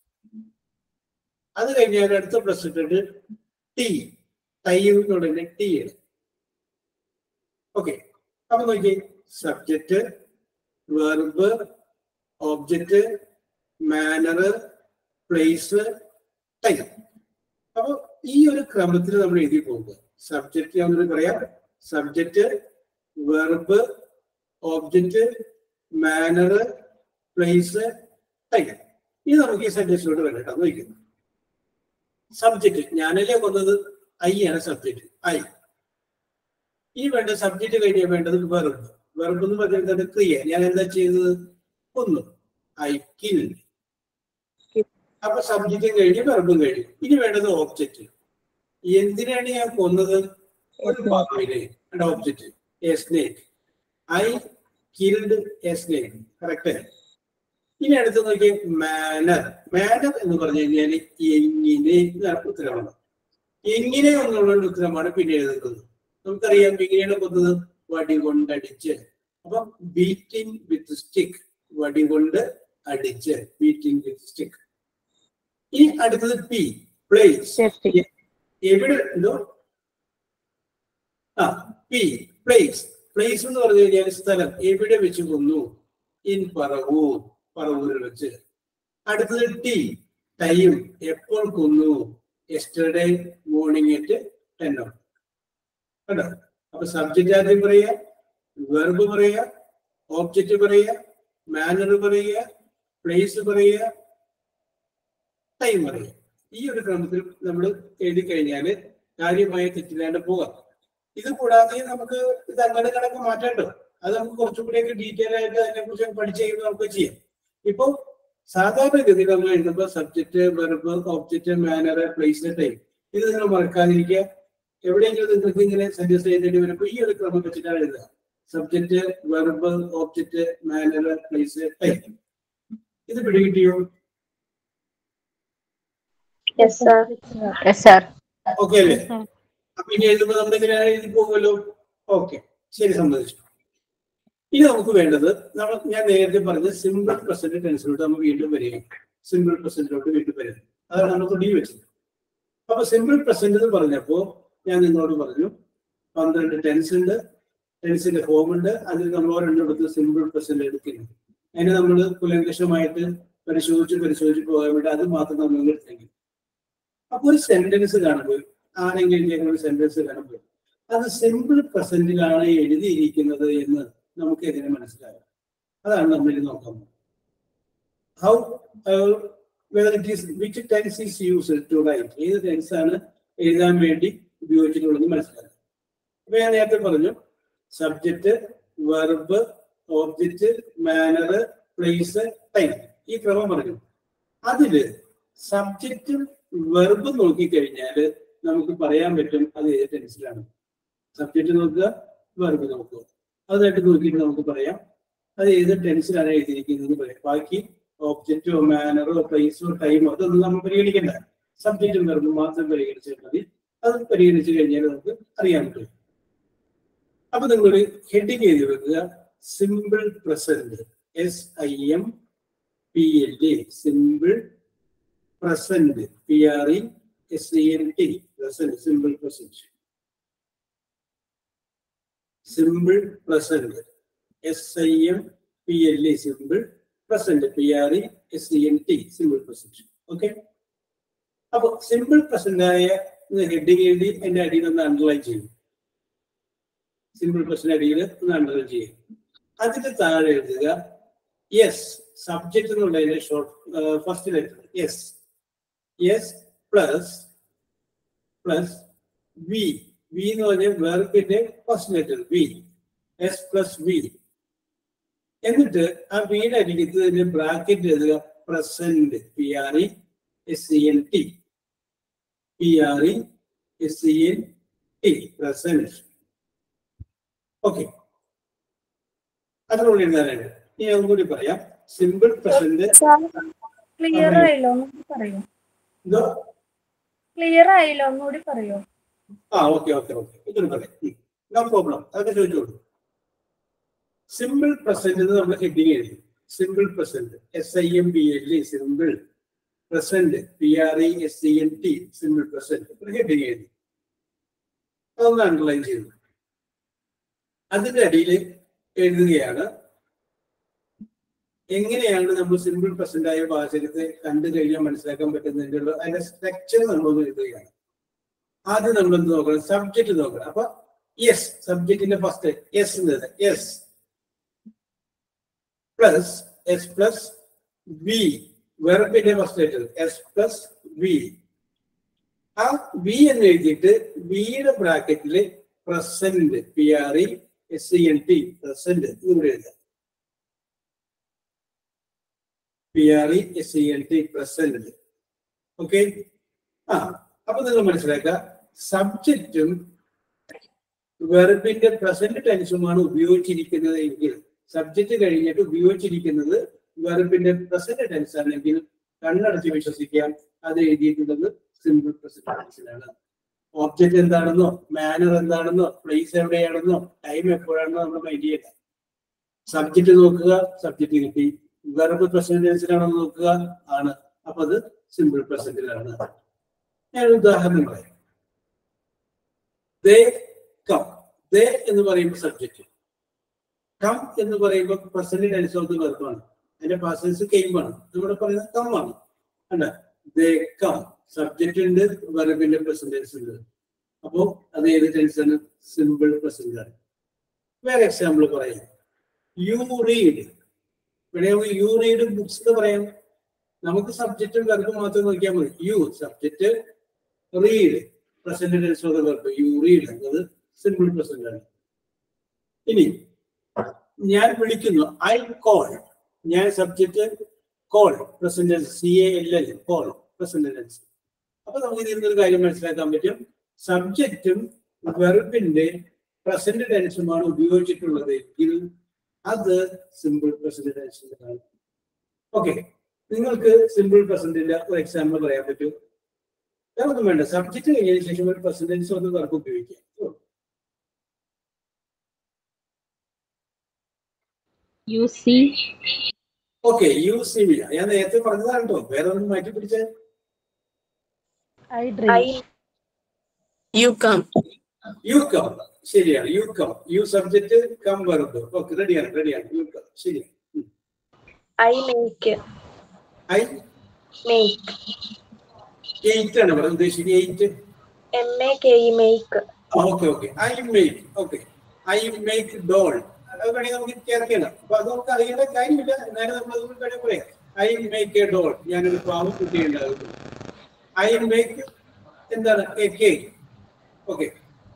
Speaker 1: അത് കഴിഞ്ഞാൽ അടുത്ത പ്ലസ് ഇട്ടിട്ട് ടി ടൈം എന്നുള്ളതിന്റെ ടി ഇടും ഓക്കെ അപ്പൊ നോക്കി subject verb object manner place time അപ്പൊ ഈ ഒരു ക്രമത്തിൽ നമ്മൾ എഴുതി പോകുക സബ്ജക്റ്റ് ഞാൻ പറയാം subject verb object manner place time ഇത് നമുക്ക് ഈ സെന്റൻസിലോട്ട് വരട്ടെ നോക്കുന്നു സബ്ജക്റ്റ് ഞാനല്ലേ കൊന്നത് ഐ ആണ് സബ്ജക്റ്റ് ഐ ഈ വേണ്ട സബ്ജക്റ്റ് കഴിഞ്ഞാൽ വേണ്ടത് വെർബ് വെർബ് എന്ന് പറയുന്നത് ക്രിയ ഞാൻ എന്താ ചെയ്തത് കൊന്നു ഐ കിൽ അപ്പൊ സബ്ജക്റ്റും കഴിഞ്ഞ് വെർബും കഴിഞ്ഞു ഇനി വേണ്ടത് ഓബ്ജക്റ്റ് എന്തിനാണ് ഞാൻ കൊന്നത് ഒരു പാമ്പിനെ object a snake I killed a snake correct ഇനി അടുത്ത് നോക്കിയ മാനർ മാനർ എന്ന് പറഞ്ഞു കഴിഞ്ഞാൽ എങ്ങനെ എന്നാണ് ഉത്തരമാണ് എങ്ങനെ എന്നുള്ള ഉത്തരമാണ് പിന്നെ എഴുതുന്നത് നമുക്കറിയാം എങ്ങനെയാണ് കൊന്നത് വടി കൊണ്ടടിച്ച് അപ്പൊ ബീറ്റിംഗ് വിത്ത് സ്റ്റിക്ക് വടി കൊണ്ട് അടിച്ച് ബീറ്റിംഗ് വിത്ത് സ്റ്റിക്ക് ഈ അടുത്തത് പി പ്ലേസ്
Speaker 5: Testing.
Speaker 1: എവിടെ എന്തോ ആ പി പ്ലേസ് പ്ലേസ് എന്ന് പറഞ്ഞു കഴിഞ്ഞാൽ സ്ഥലം എവിടെ വെച്ച് കൊന്നു ഇൻ പറവൂർ പറവൂരിൽ വെച്ച് അടുത്തത് ടി ടൈം എപ്പോൾ കൊന്നു എസ്റ്റർഡേ മോർണിംഗ് അറ്റ് ടെൻ ഓ കണ്ടോ അപ്പൊ സബ്ജക്റ്റ് ആദ്യം പറയുക വെർബ് പറയുക ഓബ്ജക്റ്റ് പറയുക മാനർ പറയുക പ്ലേസ് പറയുക ടൈം പറയുക ഈ ഒരു ക്രമത്തിൽ നമ്മൾ എഴുതി കഴിഞ്ഞാൽ കാര്യമായ തെറ്റില്ലാണ്ട് പോകാം ഇത് കൂടാതെ നമുക്ക് ഇത് അങ്ങനെ കണക്ക് മാറ്റാണ്ടോ അത് നമുക്ക് കുറച്ചും കൂടിയൊക്കെ ഡീറ്റെയിൽ ആയിട്ട് അതിനെ കുറിച്ച് പഠിച്ചു കഴിയുമ്പോൾ നമുക്ക് ചെയ്യാം ഇപ്പൊ സാധാരണഗതി നമ്മൾ എഴുതുമ്പോൾ subject verb object manner place time ഇത് നിങ്ങൾ മറക്കാതിരിക്കുക എവിടെയെങ്കിലും നിങ്ങൾക്ക് ഇങ്ങനെ സജസ്റ്റ് ചെയ്തേണ്ടി വരുമ്പോൾ ഈ ഒരു ക്രമം വെച്ചിട്ടാണ് എഴുതുക subject verb object manner place time ഇത് പിടികിട്ടിയോ
Speaker 8: yes sir
Speaker 7: Yes, sir.
Speaker 1: Okay അല്ലേ അപ്പൊ ഇനി എഴുതുമ്പോൾ നമ്മൾ ഇങ്ങനെ എഴുതി പോകുമല്ലോ ഓക്കെ ശരി സമ്മതിച്ചു ഇനി നമുക്ക് വേണ്ടത് നമ്മൾ ഞാൻ നേരത്തെ പറഞ്ഞ സിമ്പിൾ പ്രസന്റ് ടെൻസിലോട്ട് നമ്മൾ വീണ്ടും വരികയും സിമ്പിൾ പ്രസന്റിലോട്ട് വീണ്ടും വരും അതാണ് നമ്മൾ ഡി വെച്ചത് അപ്പൊ സിമ്പിൾ പ്രസന്റ് എന്ന് പറഞ്ഞപ്പോ ഞാൻ നിങ്ങളോട് പറഞ്ഞു പന്ത്രണ്ട് ടെൻസ് ഉണ്ട് ടെൻസിന്റെ ഫോം ഉണ്ട് അതിൽ നമ്മൾ ഒരെണ്ണെടുത്ത് സിമ്പിൾ പ്രസന്റ് എടുക്കുന്നു അതിനെ നമ്മൾ കുലങ്കഷമായിട്ട് പരിശോധിച്ച് പരിശോധിച്ച് പോകാൻ വേണ്ടി അത് മാത്രം നമ്മൾ എടുത്തെങ്കിൽ അപ്പൊ ഒരു സെന്റൻസ് കാണുമ്പോൾ ആരെങ്കിലും ചെയ്യുന്ന ഒരു സെന്റൻസ് കാണുമ്പോൾ അത് സിമ്പിൾ പ്രസന്റിലാണ് എഴുതിയിരിക്കുന്നത് എന്ന് നമുക്ക് എങ്ങനെ മനസ്സിലാകാം അതാണ് നമ്മൾ ഇത് നോക്കാൻ how whether it is which tense is use to write ഏത് ടെൻസ് ആണ് എഴുതാൻ വേണ്ടി ഉപയോഗിച്ചിട്ടുള്ളത് മനസ്സിലാക്കാം അപ്പൊ ഞാൻ നേരത്തെ പറഞ്ഞു subject verb object manner place time ഈ ക്രമം പറഞ്ഞു അതില് സബ്ജക്റ്റും വെർബ് നോക്കിക്കഴിഞ്ഞാൽ നമുക്ക് പറയാൻ പറ്റും അത് ഏത് ടെൻസിലാണ് സബ്ജക്റ്റ് നോക്കുക വെർബ് നോക്കുക അതായിട്ട് നോക്കിയിട്ട് നമുക്ക് പറയാം അത് ഏത് ടെൻസിലാണ് എഴുതിയിരിക്കുന്നത് പറയാം ബാക്കി ഓബ്ജക്റ്റോ മാനറോ പ്ലേസോ ടൈമോ അതൊന്നും നമ്മൾ പരിഗണിക്കണ്ട സബ്ജക്റ്റും വെർബും മാത്രം പരിഗണിച്ചാൽ മതി അത് പരിഗണിച്ചു കഴിഞ്ഞാൽ നമുക്ക് അറിയാൻ പറ്റും അപ്പൊ നിങ്ങൾ ഹെഡിങ് എഴുതി വെക്കുക simple present S I M P L A simple present P R E S E N T present simple present simple present S I M P L E simple present P R E S E N T simple present okay അപ്പൊ simple present ആയ heading എഴുതി എന്റെ അടിയിൽ ഒന്ന് underline ചെയ്യും simple present അടിയിൽ ഒന്ന് underline ചെയ്യും അതിന് താഴെ എഴുതുക യെസ് സബ്ജക്റ്റ് എന്നുള്ളതിന്റെ short first letter S S plus plus V V എന്ന് പറഞ്ഞാൽ വെർബിന്റെ first letter V S plus V എന്നിട്ട് ആ വീട് അടിക്കുന്നതിന് ബ്രാക്കറ്റ് എഴുതുക present P R E S C N T P R E S C N T present okay അതിനുള്ളിൽ എഴുതാനായിട്ട് ഇനി അതും കൂടി പറയാം സിമ്പിൾ പ്രസന്റ്
Speaker 6: ക്ലിയർ ആയില്ലോ ഒന്നുകൂടി പറയോ
Speaker 1: എന്തോ
Speaker 6: ക്ലിയർ ആയില്ലോ ഒന്നുകൂടി പറയോ
Speaker 1: ആ ഓക്കെ ഓക്കെ ഓക്കെ ഇതൊരു പറയാം നോ പ്രോബ്ലം അതൊക്കെ ചോദിച്ചോളൂ സിമ്പിൾ പ്രസന്റ് എന്ന് നമ്മൾ ഹെഡിങ് എഴുതി simple present S I M B L simple present P R E S C N T simple present heading എഴുതി അതൊന്ന് അണ്ടർലൈൻ ചെയ്തു അതിന്റെ അടിയിൽ എഴുതുകയാണ് എങ്ങനെയാണ് നമ്മൾ സിമ്പിൾ പ്രസന്റ് ആയ വാചകത്തെ കണ്ടു കഴിഞ്ഞാൽ മനസ്സിലാക്കാൻ പറ്റുന്നതിന്റെ ഉള്ള അതിന്റെ സ്ട്രക്ചർ നമ്മളൊന്ന് എഴുതുകയാണ് ആദ്യം നമ്മൾ എന്ത് നോക്കണം സബ്ജക്റ്റ് നോക്കണം അപ്പൊ യെസ് സബ്ജക്റ്റിന്റെ ഫസ്റ്റ് യെസ് എന്നത് S plus S plus V വെർബിന്റെ first letter S plus V ആ വി എന്ന് എഴുതിയിട്ട് വിയുടെ ബ്രാക്കറ്റിൽ present P R E S C N T present ഇവിടെ എഴുതാം P R E S C N T present okay ആ അപ്പൊ നിങ്ങൾ മനസ്സിലാക്കുക സബ്ജക്റ്റും വെർബിന്റെ പ്രസന്റ് ടെൻസുമാണ് ഉപയോഗിച്ചിരിക്കുന്നത് എങ്കിൽ സബ്ജക്റ്റ് കഴിഞ്ഞിട്ട് ഉപയോഗിച്ചിരിക്കുന്നത് വെർബിന്റെ പ്രസന്റ് ടെൻസ് ആണെങ്കിൽ കണ്ണടച്ച് വിശ്വസിക്കാം അത് എഴുതിയിട്ടുള്ളത് സിമ്പിൾ പ്രസന്റ് ടെൻസിലാണ് ഓബ്ജക്റ്റ് എന്താണെന്നോ മാനർ എന്താണെന്നോ പ്ലേസ് എവിടെയാണെന്നോ ടൈം എപ്പോഴാണെന്നോ നമ്മൾ മൈൻഡ് ചെയ്യണ്ട സബ്ജക്റ്റ് നോക്കുക സബ്ജക്റ്റ് കിട്ടി വെർബ് പ്രസന്റ് ടെൻസിലാണോ നോക്കുക ആണ് അപ്പൊ അത് സിമ്പിൾ പ്രസന്റിലാണ് ഞാൻ ഒരു ഉദാഹരണം പറയാം ദേ കം ദേ എന്ന് പറയുമ്പോൾ സബ്ജക്റ്റ് കം എന്ന് പറയുമ്പോൾ പ്രസന്റ് ടെൻസ് ഓഫ് വെർബാണ് അതിന്റെ പാസൻസ് കെയിമാണ് നമ്മുടെ പറയുന്നത് കം ആണ് അല്ല ദേ കം സബ്ജക്റ്റ് ഉണ്ട് വെർബിന്റെ പ്രസന്റൻസ് ഉണ്ട് അപ്പോ അത് ഏത് ടെൻസ് ആണ് സിമ്പിൾ പ്രസന്റ് ആണ് വേറെ എക്സാമ്പിൾ പറയാം യു റീഡ് ഇവിടെ യു റീഡ് ബുക്സ് എന്ന് പറയാം നമുക്ക് സബ്ജക്റ്റും വെർബും മാത്രം നോക്കിയാൽ മതി you subject read present tense of verb you read എന്നത് സിമ്പിൾ പ്രസന്റ് ആണ് ഇനി ഞാൻ വിളിക്കുന്നു ഐ കോൾ ഞാൻ subject call present C A L L call present tense അപ്പൊ നമുക്ക് ഇതിൽ നിന്നൊരു കാര്യം മനസ്സിലാക്കാൻ പറ്റും സബ്ജക്റ്റും വെർബിന്റെ പ്രസന്റ് ടെൻസുമാണ് ഉപയോഗിച്ചിട്ടുള്ളത് എങ്കിൽ അത് സിമ്പിൾ പ്രസന്റ് ടെൻസിലാണ് ഓക്കെ നിങ്ങൾക്ക് സിമ്പിൾ പ്രസന്റിന്റെ ഒരു എക്സാമ്പിൾ പറയാൻ പറ്റും വേറൊന്നും വേണ്ട സബ്ജക്റ്റ് കഴിഞ്ഞതിന് ശേഷം ഒരു പ്രസന്റൻസ് ഒന്ന് വർക്ക് ഉപയോഗിക്കാം
Speaker 3: You see,
Speaker 1: ഓക്കെ യൂസ് ചെയ്യുക ഞാൻ നേരത്തെ പറഞ്ഞതാണ് കേട്ടോ വേറെ ഒന്നും മാറ്റി പിടിച്ചേ
Speaker 3: I
Speaker 8: I
Speaker 3: drink.
Speaker 4: You come.
Speaker 1: You come ശരിയാണ് you come you subject come വെറുതെ ഓക്കെ റെഡിയാണ് റെഡിയാണ് യു കം ശരി
Speaker 8: I make
Speaker 1: ഐ
Speaker 8: make
Speaker 1: എയ്റ്റ് ആണ് ഇവിടെ ഉദ്ദേശിക്കുന്നത് എയ്റ്റ്
Speaker 8: M A K E make
Speaker 1: okay okay I make okay I make doll അത് വേണമെങ്കിൽ നമുക്ക് ചേർക്കണം അപ്പൊ അത് നമുക്ക് അറിയേണ്ട കാര്യമില്ല എന്നാലും നമ്മൾ അതുകൊണ്ട് വേണമെങ്കിൽ പറയാം ഐ മേക്ക് എ ഡോൾ ഞാനൊരു പാവം കുട്ടിയുണ്ടാകുന്നു ഐ മേക്ക് എന്താണ് എ കേക്ക് ഓക്കെ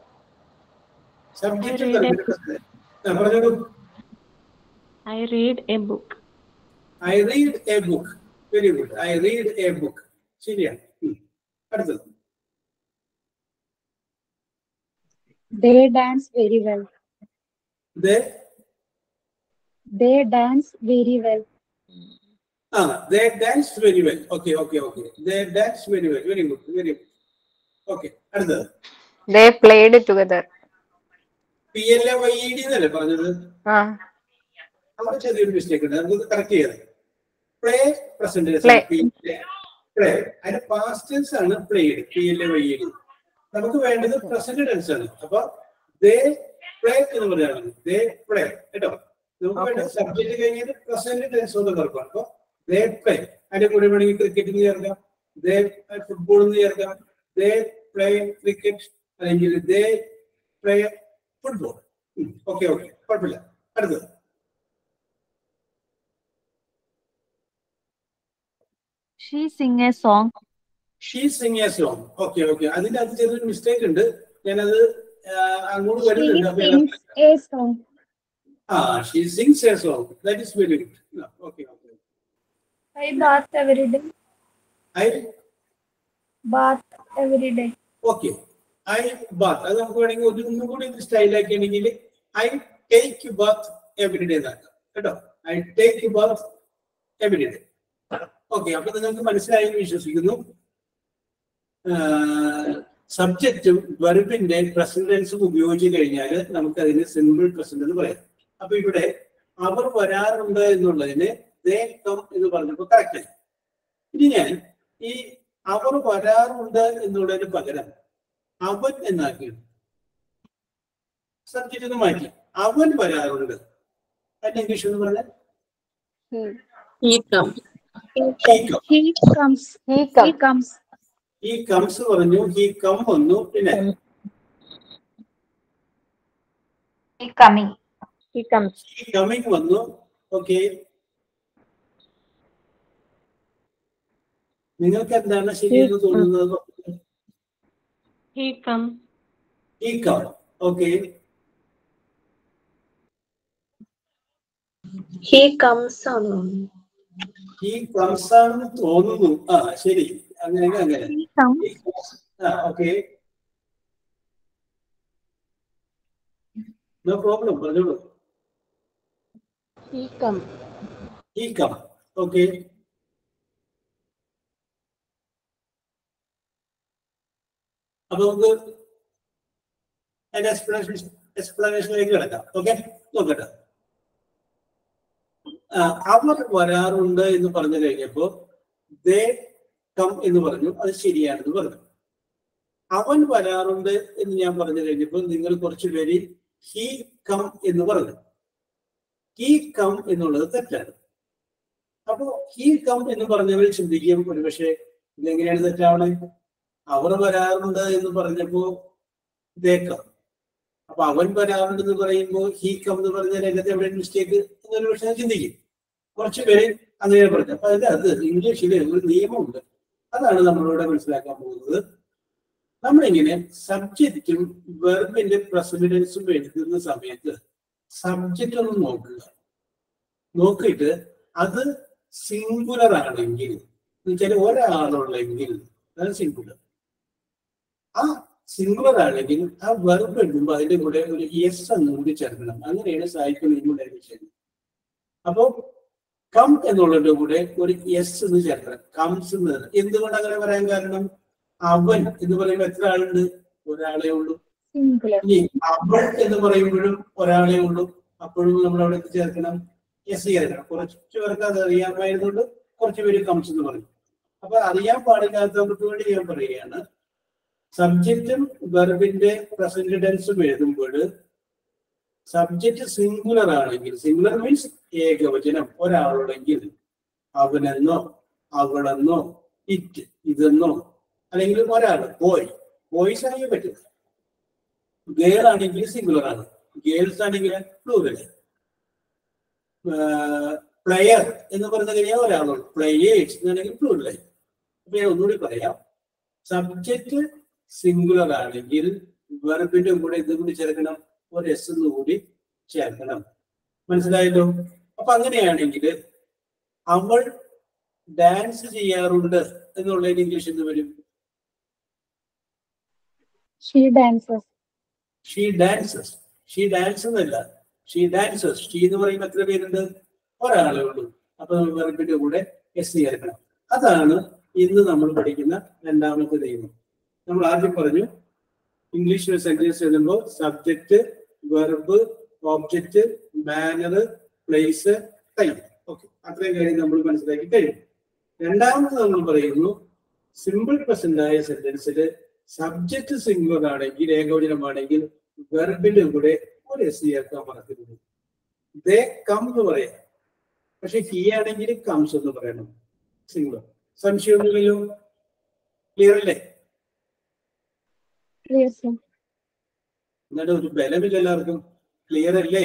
Speaker 1: സബ്ജക്റ്റ് പറഞ്ഞോളൂ
Speaker 3: I read a book.
Speaker 1: I read a book very good I read a book ശരിയാണ് ഉം. അടുത്തത്
Speaker 6: They dance very well.
Speaker 1: They
Speaker 6: They dance very well.
Speaker 1: ആ they dance very well okay okay okay they dance very well very good very good okay അടുത്തത്
Speaker 7: They played together.
Speaker 1: P L A Y E D എന്നല്ലേ പറഞ്ഞത്
Speaker 7: Ah,
Speaker 1: അവിടെ ചെറിയൊരു mistake ഉണ്ട് നമുക്ക് correct ചെയ്യാം play present
Speaker 7: Play.
Speaker 1: Play അതിന്റെ past tense ആണ് played P L A Y E D നമുക്ക് വേണ്ടത് പ്രസന്റ് ടെൻസ് ആണ് അപ്പൊ ദേ പ്ലേ എന്ന് പറഞ്ഞാൽ ദേ പ്ലേ കേട്ടോ നമുക്ക് വേണ്ടത് സബ്ജക്ട് കഴിഞ്ഞാൽ പ്രസന്റ് ടെൻസ് ഒന്ന് കറപ്പാണ് അപ്പൊ ദേ പ്ലേ അതിന്റെ കൂടെ വേണമെങ്കിൽ ക്രിക്കറ്റിന് ചേർക്കാം ദേ ഫുട്ബോൾ എന്ന് ചേർക്കാം ദേ പ്ലേ ക്രിക്കറ്റ് അല്ലെങ്കിൽ they play football okay okay കുഴപ്പമില്ല അടുത്തത്
Speaker 9: She sing a song.
Speaker 1: She sing a song okay okay അതിന്റെ അത് ചെറിയൊരു മിസ്റ്റേക്ക് ഉണ്ട് ഞാനത് ആ, അങ്ങോട്ട്
Speaker 6: She
Speaker 1: വരുന്നുണ്ട് അപ്പൊ
Speaker 6: sings a song.
Speaker 1: ആ she sings a song that is very good okay okay
Speaker 6: I bath every day.
Speaker 1: I
Speaker 6: Bath every day.
Speaker 1: Okay I bath അത് നമുക്ക് വേണമെങ്കിൽ ഒരു ഒന്നും കൂടി സ്റ്റൈലാക്കുകയാണെങ്കിൽ I take bath every day എന്നാക്കാം കേട്ടോ I take bath every day okay അപ്പൊ നിങ്ങൾക്ക് മനസ്സിലായി എന്ന് വിശ്വസിക്കുന്നു സബ്ജക്റ്റും വെർബിന്റെ പ്രസന്റൻസും ഉപയോഗിച്ച് കഴിഞ്ഞാൽ നമുക്ക് അതിന് സിമ്പിൾ പ്രസന്റ് എന്ന് പറയാം അപ്പൊ ഇവിടെ അവർ വരാറുണ്ട് എന്നുള്ളതിന് ദേ കം എന്ന് പറഞ്ഞപ്പോൾ കറക്റ്റ് ആയി ഇനി ഞാൻ ഈ അവർ വരാറുണ്ട് എന്നുള്ളതിന് പകരം അവൻ എന്നാക്കി സബ്ജക്റ്റ് ഒന്ന് മാറ്റി അവൻ വരാറുണ്ട് അതിന്റെ ഇംഗ്ലീഷ് എന്ന് പറഞ്ഞാൽ
Speaker 4: He come.
Speaker 6: He comes.
Speaker 7: he
Speaker 6: He
Speaker 7: come.
Speaker 6: comes.
Speaker 1: He comes പറഞ്ഞു ഈ കം വന്നു പിന്നെ
Speaker 9: He coming.
Speaker 7: He comes.
Speaker 1: He coming വന്നു ഓക്കെ നിങ്ങൾക്ക് എന്താണ് ശരിയെന്ന് തോന്നുന്നത്
Speaker 3: He come.
Speaker 1: He come okay
Speaker 8: He comes on.
Speaker 1: He comes ആണെന്ന് തോന്നുന്നു ആ ശരി അങ്ങനെ അങ്ങനെ
Speaker 6: He comes.
Speaker 1: ഈ comes- ആ ഓക്കെ നോ പ്രോബ്ലം പറഞ്ഞോളൂ
Speaker 2: He come.
Speaker 1: He come okay അപ്പൊ നമുക്ക് അതിന്റെ എക്സ്പ്ലനേഷൻ എക്സ്പ്ലനേഷനിലേക്ക് കിടക്കാം ഓക്കെ നോക്കട്ടെ ആ, അവർ വരാറുണ്ട് എന്ന് പറഞ്ഞു കഴിഞ്ഞപ്പോ ദേ കം എന്ന് പറഞ്ഞു അത് ശരിയാണെന്ന് പറഞ്ഞു അവൻ വരാറുണ്ട് എന്ന് ഞാൻ പറഞ്ഞു കഴിഞ്ഞപ്പോൾ നിങ്ങൾ കുറച്ച് പേര് ഹി കം എന്ന് പറഞ്ഞു ഹി കം എന്നുള്ളത് തെറ്റാണ് അപ്പോ ഹി കം എന്ന് പറഞ്ഞവർ ചിന്തിക്കും ഒരുപക്ഷെ ഇതെങ്ങനെയാണ് തെറ്റാവണേ അവർ വരാറുണ്ട് എന്ന് പറഞ്ഞപ്പോ ദേക്കം അപ്പൊ അവൻ വരാറുണ്ട് എന്ന് പറയുമ്പോൾ ഹി കം എന്ന് പറഞ്ഞാൽ അതിനകത്ത് എവിടെ മിസ്റ്റേക്ക് എന്നൊരു പക്ഷേ ചിന്തിക്കും കുറച്ച് പേര് അങ്ങനെ പറഞ്ഞു അപ്പൊ അതിന്റെ അത് ഇംഗ്ലീഷിൽ ഒരു നിയമമുണ്ട് അതാണ് നമ്മളിവിടെ മനസ്സിലാക്കാൻ പോകുന്നത് നമ്മളിങ്ങനെ സബ്ജക്റ്റും വെർബിന്റെ പ്രസിഡൻസും എഴുതുന്ന സമയത്ത് സബ്ജക്റ്റ് ഒന്ന് നോക്കുക നോക്കിയിട്ട് അത് സിംഗുലർ ആണെങ്കിൽ എന്നുവെച്ചാൽ ഒരാളുള്ളെങ്കിൽ അത് സിംഗുലർ ആ സിംഗുലർ ആണെങ്കിൽ ആ വെർബ് എഴുതുമ്പോൾ അതിന്റെ കൂടെ ഒരു എസ് എന്ന് കൂടി ചേർക്കണം അങ്ങനെയാണ് സാഹിത്യ നിയമം ചെയ്യുന്നത് അപ്പോ കം എന്നുള്ളതിന്റെ കൂടെ ഒരു എസ് എന്ന് ചേർക്കണം കംസ് എന്ന് എന്തുകൊണ്ട് അങ്ങനെ പറയാൻ കാരണം അവൻ എന്ന് പറയുമ്പോൾ എത്ര ആളുണ്ട് ഒരാളെ ഉള്ളൂ
Speaker 6: സിംഗുലർ
Speaker 1: ഇനി അവൾ എന്ന് പറയുമ്പോഴും ഒരാളെ ഉള്ളൂ അപ്പോഴും നമ്മൾ അവിടെ എന്ത് ചേർക്കണം എസ് ചേർക്കണം കുറച്ച് പേർക്ക് അത് അറിയാമായതുകൊണ്ട് കുറച്ച് പേര് കംസ് എന്ന് പറയും അപ്പൊ അറിയാൻ പാടില്ലാത്തവർക്ക് വേണ്ടി ഞാൻ പറയുകയാണ് സബ്ജക്റ്റും വെർബിന്റെ പ്രസന്റ് ടെൻസും എഴുതുമ്പോൾ സബ്ജക്റ്റ് സിംഗുലർ ആണെങ്കിൽ സിംഗുലർ മീൻസ് ഏകവചനം ഒരാളുണ്ടെങ്കിൽ അവനെന്നോ അവളെന്നോ ഇറ്റ് ഇതെന്നോ അല്ലെങ്കിൽ ഒരാൾ ബോയ് ബോയ്സ് ആണെങ്കിൽ പറ്റില്ല ഗേൾ ആണെങ്കിൽ സിംഗുലർ ആണ് ഗേൾസ് ആണെങ്കിൽ പ്ലൂറൽ പ്ലെയർ എന്ന് പറഞ്ഞു കഴിഞ്ഞാൽ ഒരാളുള്ളൂ പ്ലേയേഴ്സ് എന്നാണെങ്കിൽ പ്ലൂറലായി അപ്പൊ ഞാൻ ഒന്നുകൂടി പറയാം സബ്ജക്റ്റ് സിംഗുലർ ആണെങ്കിൽ വെർബിന്റെ കൂടെ ഇതും കൂടി ചേർക്കണം ഒരു എസ് എന്ന് കൂടി ചേർക്കണം മനസ്സിലായല്ലോ അപ്പൊ അങ്ങനെയാണെങ്കിൽ അവൾ ഡാൻസ് ചെയ്യാറുണ്ട് എന്നുള്ളതിന് ഇംഗ്ലീഷ് എന്ത് വരും
Speaker 6: she dances
Speaker 1: she dances she dance എന്നല്ല ഷീ ഡാൻസസ് ഷീ എന്ന് പറയുമ്പോൾ എത്ര പേരുണ്ട് ഒരാളെ ഉള്ളൂ അപ്പൊ വെറുപ്പിന്റെ കൂടെ എസ് ചേർക്കണം അതാണ് ഇന്ന് നമ്മൾ പഠിക്കുന്ന രണ്ടാമത്തെ നിയമം നമ്മൾ ആദ്യം പറഞ്ഞു ഇംഗ്ലീഷ് സെന്റൻസ് എഴുതുമ്പോൾ subject verb object manner place time okay അത്രയും കാര്യം നമ്മൾ മനസ്സിലാക്കി കഴിഞ്ഞു രണ്ടാമത് നമ്മൾ പറയുന്നു സിമ്പിൾ പ്രസന്റ് ആയ സെന്റൻസിൽ സബ്ജക്റ്റ് സിംഗുലർ ആണെങ്കിൽ ഏകവചനമാണെങ്കിൽ വെർബിന്റെ കൂടെ ഒരു എസ് ചേർക്കാൻ മറക്കരുത് ദേ കം എന്ന് പറയാം പക്ഷെ ഹി ആണെങ്കിൽ കംസ് എന്ന് പറയണം സിംഗുലർ സംശയമൊന്നുമില്ലല്ലോ ക്ലിയർ അല്ലേ
Speaker 6: ക്ലിയർ സർ
Speaker 1: എന്നിട്ട് ഒരു ബലമില്ല എല്ലാവർക്കും ക്ലിയർ അല്ലേ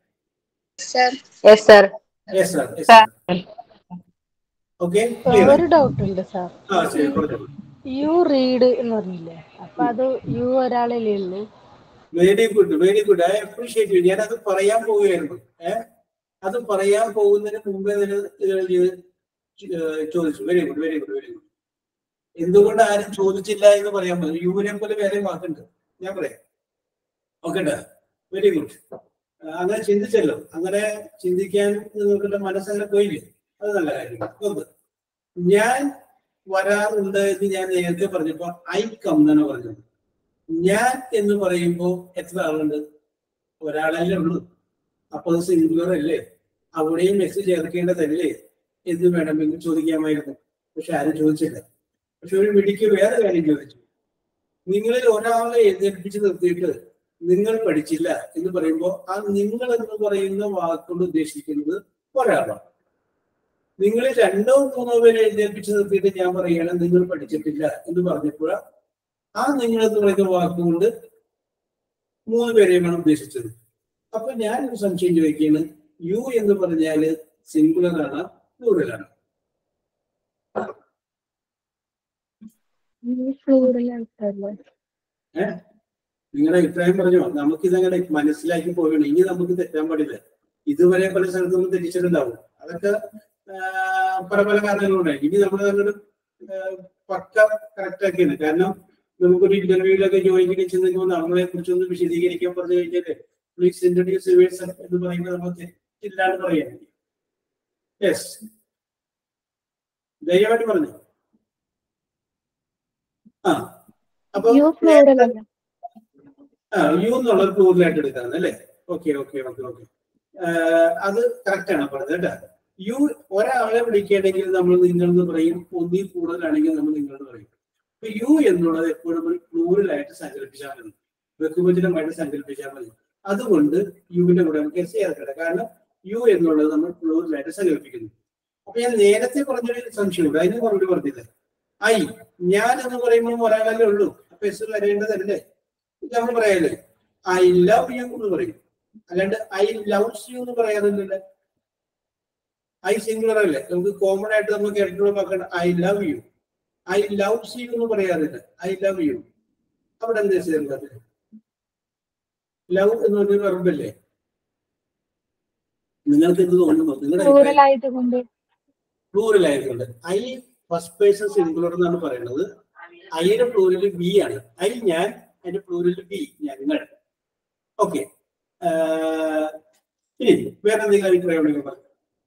Speaker 7: yes sir
Speaker 1: yes sir okay clear
Speaker 10: ഒരു ഡൗട്ട് ഉണ്ട് സാർ
Speaker 1: ആ ശരി പറഞ്ഞോളൂ
Speaker 10: യു റീഡ് എന്ന് പറഞ്ഞില്ലേ അപ്പൊ അത് യു ഒരാളല്ലേ ഉള്ളൂ
Speaker 1: very good very good I appreciate you ഞാൻ അത് പറയാൻ പോവുകയായിരുന്നു ഏ അത് പറയാൻ പോകുന്നതിന് മുമ്പേ തന്നെ ഇത് ഏഹ് ചോദിച്ചു very good very good very good എന്തുകൊണ്ട് ആരും ചോദിച്ചില്ല എന്ന് പറയാൻ പറ്റും യുവിനെ പോലെ വേറെ വാക്കുണ്ട് ഞാൻ പറയാം ഓക്കെ വെരി ഗുഡ് അങ്ങനെ ചിന്തിച്ചല്ലോ അങ്ങനെ ചിന്തിക്കാൻ നിങ്ങളുടെ മനസ്സങ്ങനെ പോയില്ലേ അത് നല്ല കാര്യം ഒന്ന് ഞാൻ വരാറുണ്ട് എന്ന് ഞാൻ നേരത്തെ പറഞ്ഞപ്പോ ഐ കം എന്നാണ് പറഞ്ഞത് ഞാൻ എന്ന് പറയുമ്പോ എത്ര ആളുണ്ട് ഒരാളല്ലേ ഉള്ളൂ അപ്പൊ അത് സിംഗുലർ അല്ലേ അവിടെയും മെസ്സേജ് ചേർക്കേണ്ടതല്ലേ എന്ന് വേണമെങ്കിൽ ചോദിക്കാമായിരുന്നു പക്ഷെ ആരും ചോദിച്ചില്ല പക്ഷെ ഒരു മിടിക്ക് വേറെ കാര്യം ചോദിച്ചു നിങ്ങളിൽ ഒരാളെ എഴുന്നേൽപ്പിച്ച് നിർത്തിയിട്ട് നിങ്ങൾ പഠിച്ചില്ല എന്ന് പറയുമ്പോൾ ആ നിങ്ങൾ എന്ന് പറയുന്ന വാക്കുകൊണ്ട് ഉദ്ദേശിക്കുന്നത് ഒരാളാണ് നിങ്ങൾ രണ്ടോ മൂന്നോ പേരെ എഴുന്നേൽപ്പിച്ച് നിർത്തിയിട്ട് ഞാൻ പറയുകയാണ് നിങ്ങൾ പഠിച്ചിട്ടില്ല എന്ന് പറഞ്ഞപ്പോൾ ആ നിങ്ങൾ എന്ന് പറയുന്ന വാക്കുകൊണ്ട് മൂന്ന് പേരെയുമാണ് ഉദ്ദേശിച്ചത് അപ്പൊ ഞാൻ ഒരു സംശയം ചോദിക്കുകയാണ് യു എന്ന് പറഞ്ഞാല് സിംഗുലർ ആണ് പ്ലൂറലാണ്
Speaker 6: ഫ്ലൂറൽ ആയിട്ടല്ലേ
Speaker 1: ഏഹ് നിങ്ങളുടെ അഭിപ്രായം പറഞ്ഞോ നമുക്ക് ഇതങ്ങനെ മനസ്സിലാക്കി പോവുകയാണ് ഇനി നമുക്ക് തെറ്റാൻ പാടില്ല ഇതുവരെ പല സ്ഥലത്തും തെറ്റിച്ചിട്ടുണ്ടാവും അതൊക്കെ ആ, പല പല കാരണങ്ങളുണ്ടായി ഇനി നമ്മൾ അങ്ങോട്ട് പക്ക കറക്റ്റ് ആക്കിയാണ് കാരണം നമുക്കൊരു ഇന്റർവ്യൂവിലൊക്കെ ജോയിനിങ് ചെന്നപ്പോൾ നമ്മളെ കുറിച്ചൊന്ന് വിശദീകരിക്കാൻ പറഞ്ഞു കഴിഞ്ഞാല് പ്ലീസ് ഇൻട്രൊഡ്യൂസ് എന്ന് പറയുമ്പോൾ നമ്മൾ തെറ്റില്ലാന്ന് പറയാൻ യെസ് ധൈര്യമായിട്ട് പറഞ്ഞു ആ അപ്പൊ
Speaker 6: യു പ്ലൂറൽ അല്ല
Speaker 1: ആ യു എന്നുള്ളത് പ്ലൂറലായിട്ട് എടുക്കാം അല്ലേ ഓക്കെ ഓക്കെ ഓക്കെ ഓക്കെ അത് കറക്റ്റ് ആണ് പറഞ്ഞത് കേട്ടോ യു ഒരാളെ വിളിക്കുകയാണെങ്കിൽ നമ്മൾ നിങ്ങളെന്ന് പറയും ഒന്നിൽ കൂടുതലാണെങ്കിൽ നമ്മൾ നിങ്ങളെന്ന് പറയും അപ്പൊ യു എന്നുള്ളത് എപ്പോഴും നമ്മൾ പ്ലൂറലായിട്ട് സങ്കല്പിച്ചാൽ മതി ബഹുവചനമായിട്ട് സങ്കല്പിച്ചാൽ മതി അതുകൊണ്ട് യുവിന്റെ കൂടെ നമുക്ക് എസ് ചേർക്കട്ടെ കാരണം യു എന്നുള്ളത് നമ്മൾ പ്ലൂറലായിട്ട് സങ്കല്പിക്കുന്നു അപ്പൊ ഞാൻ നേരത്തെ പറഞ്ഞൊരു സംശയമുണ്ട് അതിന് മറുപടി പറഞ്ഞില്ല ഐ ഞാൻ എന്ന് പറയുമ്പോൾ ഒരാളല്ലേ ഉള്ളൂ അപ്പൊ എസ് വരേണ്ടതല്ലേ ഇത് നമ്മൾ പറയാല്ലേ ഐ ലവ് യു എന്ന് പറയും അല്ലാണ്ട് ഐ ലവ്സ് യു എന്ന് പറയാറില്ലല്ലോ ഐ സിംഗുലർ അല്ലേ നമുക്ക് കോമൺ ആയിട്ട് നമ്മൾ കേട്ടിട്ടുള്ള വാക്കാണ് I love you I loves you എന്ന് പറയാറില്ല ഐ ലവ് യു അവിടെ എന്താ ചേർന്നത് ലവ് എന്ന് പറഞ്ഞൊരു വെറുമ്പല്ലേ നിങ്ങൾക്ക് എന്ത് തോന്നുന്നു നിങ്ങളുടെ
Speaker 6: പ്ലൂറൽ ആയതുകൊണ്ട്
Speaker 1: പ്ലൂറൽ ആയതുകൊണ്ട് ഐ ഫസ്റ്റ് പേഴ്സൺ സിംഗുലർ എന്നാണ് പറയുന്നത് ഐയുടെ പ്ലൂരൽ ബി ആണ് ഐ ഞാൻ അതിന്റെ പ്ലൂരൽ ബി ഞങ്ങൾ ഓക്കെ ഇനി വേറെ എന്തെങ്കിലും അഭിപ്രായം ഉണ്ടെങ്കിൽ പറഞ്ഞു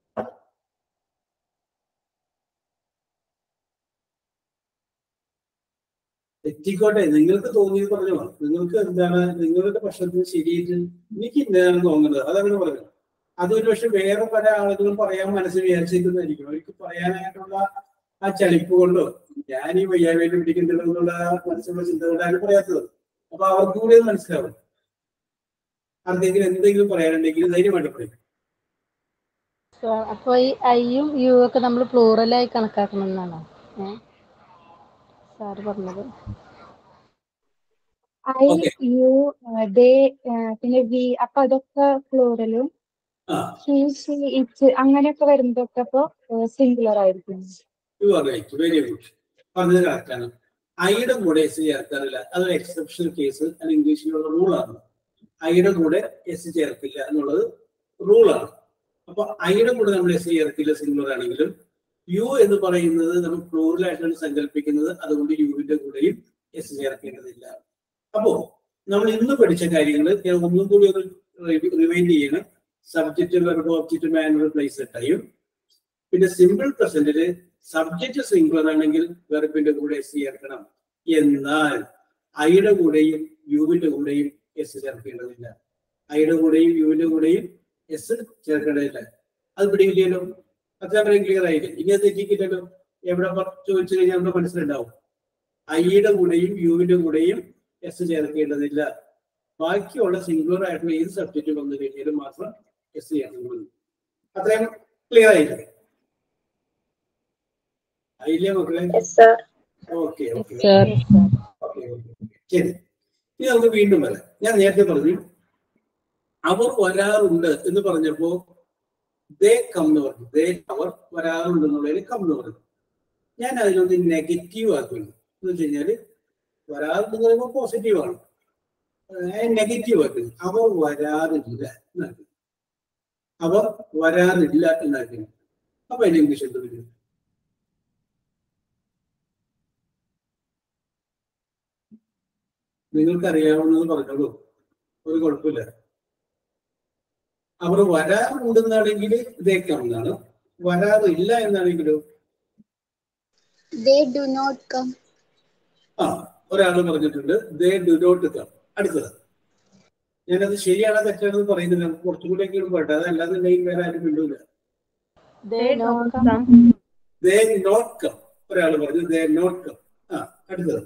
Speaker 1: തെറ്റിക്കോട്ടെ നിങ്ങൾക്ക് തോന്നിയത് പറഞ്ഞു നിങ്ങൾക്ക് എന്താണ് നിങ്ങളുടെ പക്ഷത്തിന് ശരിയായിട്ട് എനിക്ക് എന്താണ് തോന്നുന്നത് അതങ്ങനെ പറഞ്ഞു അതൊരു പക്ഷെ വേറെ പല ആളുകളും പറയാൻ മനസ്സിൽ വിചാരിച്ചിരിക്കുന്നതായിരിക്കും അവർക്ക് പറയാനായിട്ടുള്ള ആ ചലിപ്പ് കൊണ്ടോ ഞാൻ ഈ വയ്യാവേലി പിടിക്കുന്നുണ്ടെന്നുള്ള മനസ്സിലുള്ള ചിന്ത കൊണ്ടാണ് പറയാത്തത് അപ്പൊ അവർക്കും കൂടി അത് മനസ്സിലാവും ആർക്കെങ്കിലും എന്തെങ്കിലും പറയാനുണ്ടെങ്കിൽ ധൈര്യമായിട്ട് പറയും
Speaker 10: So, അപ്പൊ ഈ ഐയും യു ഒക്കെ നമ്മൾ പ്ലൂറലായി കണക്കാക്കണം എന്നാണോ ഏഹ് സാറ് പറഞ്ഞത്
Speaker 6: ഐ
Speaker 1: Okay.
Speaker 6: യു ദേ പിന്നെ വി അപ്പൊ അതൊക്കെ പ്ലൂറലും
Speaker 1: ആ
Speaker 6: ഹി ഷി ഇറ്റ് അങ്ങനെയൊക്കെ വരുമ്പോഴൊക്കെ അപ്പൊ സിംഗുലർ ആയിരിക്കും
Speaker 1: you are right very good പറഞ്ഞത് കറക്റ്റാണ് ഐയുടെ കൂടെ എസ് ചേർക്കാറില്ല അതൊരു എക്സെപ്ഷണൽ കേസ് അത് ഇംഗ്ലീഷിലുള്ള റൂളാണ് ഐയുടെ കൂടെ എസ് ചേർക്കില്ല എന്നുള്ളത് റൂളാണ് അപ്പൊ ഐയുടെ കൂടെ നമ്മൾ എസ് ചേർക്കില്ല സിംഗുലർ ആണെങ്കിലും യു എന്ന് പറയുന്നത് നമ്മൾ പ്ലൂറലായിട്ടാണ് സങ്കല്പിക്കുന്നത് അതുകൊണ്ട് യുവിന്റെ കൂടെയും എസ് ചേർക്കേണ്ടതില്ല അപ്പോ നമ്മൾ ഇന്ന് പഠിച്ച കാര്യങ്ങൾ ഞാൻ ഒന്നും കൂടി ഒന്ന് റിവൈൻഡ് ചെയ്യണം subject verb object manual place time പിന്നെ സിമ്പിൾ പ്രസന്റില് സബ്ജക്റ്റ് സിംഗുലർ ആണെങ്കിൽ വെർബിന്റെ കൂടെ എസ് ചേർക്കണം എന്നാൽ ഐയുടെ കൂടെയും യുവിന്റെ കൂടെയും എസ് ചേർക്കേണ്ടതില്ല ഐയുടെ കൂടെയും യുവിന്റെ കൂടെയും എസ് ചേർക്കേണ്ടതില്ല അത് പിടിയില്ലല്ലോ അത്രയും ക്ലിയർ ആയില്ലേ ഇനി അത് തെറ്റിക്കില്ലല്ലോ എവിടെ പ- ചോദിച്ചു കഴിഞ്ഞാൽ നമ്മുടെ മനസ്സിലുണ്ടാവും ഐയുടെ കൂടെയും യുവിന്റെ കൂടെയും എസ് ചേർക്കേണ്ടതില്ല ബാക്കിയുള്ള സിംഗുലർ ആയിട്ടുള്ള ഏത് സബ്ജക്റ്റ് വന്നു കഴിഞ്ഞാലും മാത്രം എസ് ചെയ്യണം അത്രയും ക്ലിയർ ആയില്ലേ ആയില്ലേ മക്കളെ
Speaker 8: yes sir
Speaker 1: okay okay
Speaker 3: Sir.
Speaker 1: Okay okay ശരി ഇനി നമുക്ക് വീണ്ടും വരാം ഞാൻ നേരത്തെ പറഞ്ഞു അവർ വരാറുണ്ട് എന്ന് പറഞ്ഞപ്പോ ദേ കം എന്ന് പറഞ്ഞു ദേ അവർ വരാറുണ്ട് എന്നുള്ളതിന് കം എന്ന് പറഞ്ഞു ഞാൻ അതിനൊന്ന് നെഗറ്റീവ് ആക്കുന്നു എന്ന് വെച്ച് കഴിഞ്ഞാല് വരാറുണ്ട് എന്ന് പറയുമ്പോൾ പോസിറ്റീവ് ആണ് നെഗറ്റീവ് ആക്കുന്നു അവർ വരാറില്ല എന്നാക്കി അവർ വരാറില്ല എന്നാക്കി അപ്പൊ അതിന് ഇംഗ്ലീഷ് എന്ത് വരും നിങ്ങൾക്ക് അറിയാവുന്നത് പറഞ്ഞോളൂ ഒരു കുഴപ്പമില്ല അവർ വരാറുണ്ടെന്നാണെങ്കിൽ ഇതേക്കാം എന്നാണ് വരാറില്ല എന്നാണെങ്കിലോ
Speaker 6: They do not come.
Speaker 1: ആ ഒരാൾ പറഞ്ഞിട്ടുണ്ട് ദേ ഡു നോട്ട് കം അടുത്തത് ഞാനത് ശരിയാണോ തെറ്റാണെന്ന് പറയുന്നില്ല നമുക്ക് കുറച്ചും കൂടെ എങ്കിലും പോട്ടെ അതല്ലാന്നുണ്ടെങ്കിൽ വേറെ ആരും മിണ്ടൂല
Speaker 10: They don't
Speaker 3: come.
Speaker 10: come.
Speaker 1: They not come ഒരാൾ പറഞ്ഞു ദേ നോട്ട് കം ആ അടുത്തത്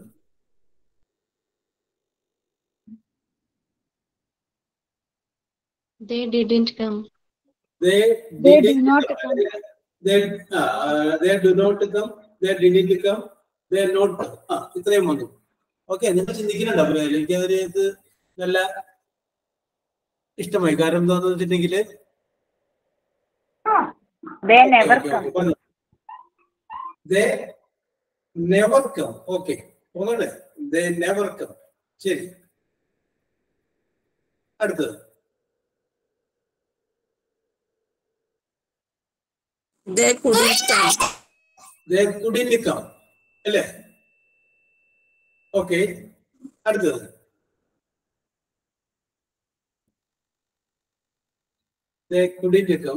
Speaker 2: They didn't come.
Speaker 1: they
Speaker 6: They
Speaker 1: didn't
Speaker 6: do not come.
Speaker 1: they uh, they do not come they didn't come they not come ആ ഇത്രയും വന്നു ഓക്കെ നിങ്ങൾ ചിന്തിക്കുന്നുണ്ടോ അപ്പോൾ എനിക്ക് അതിന് ഇത് നല്ല ഇഷ്ടമായി കാരണം എന്താന്ന് വെച്ചിട്ടുണ്ടെങ്കിൽ
Speaker 9: They never come.
Speaker 1: They never come okay ഒന്നുകൂടെ ദേ നെവർ കം ശരി അടുത്തത്
Speaker 4: They couldn't come.
Speaker 1: They couldn't come അല്ലേ ഓക്കെ അടുത്തത് ദേ കുഡിന്റ് കം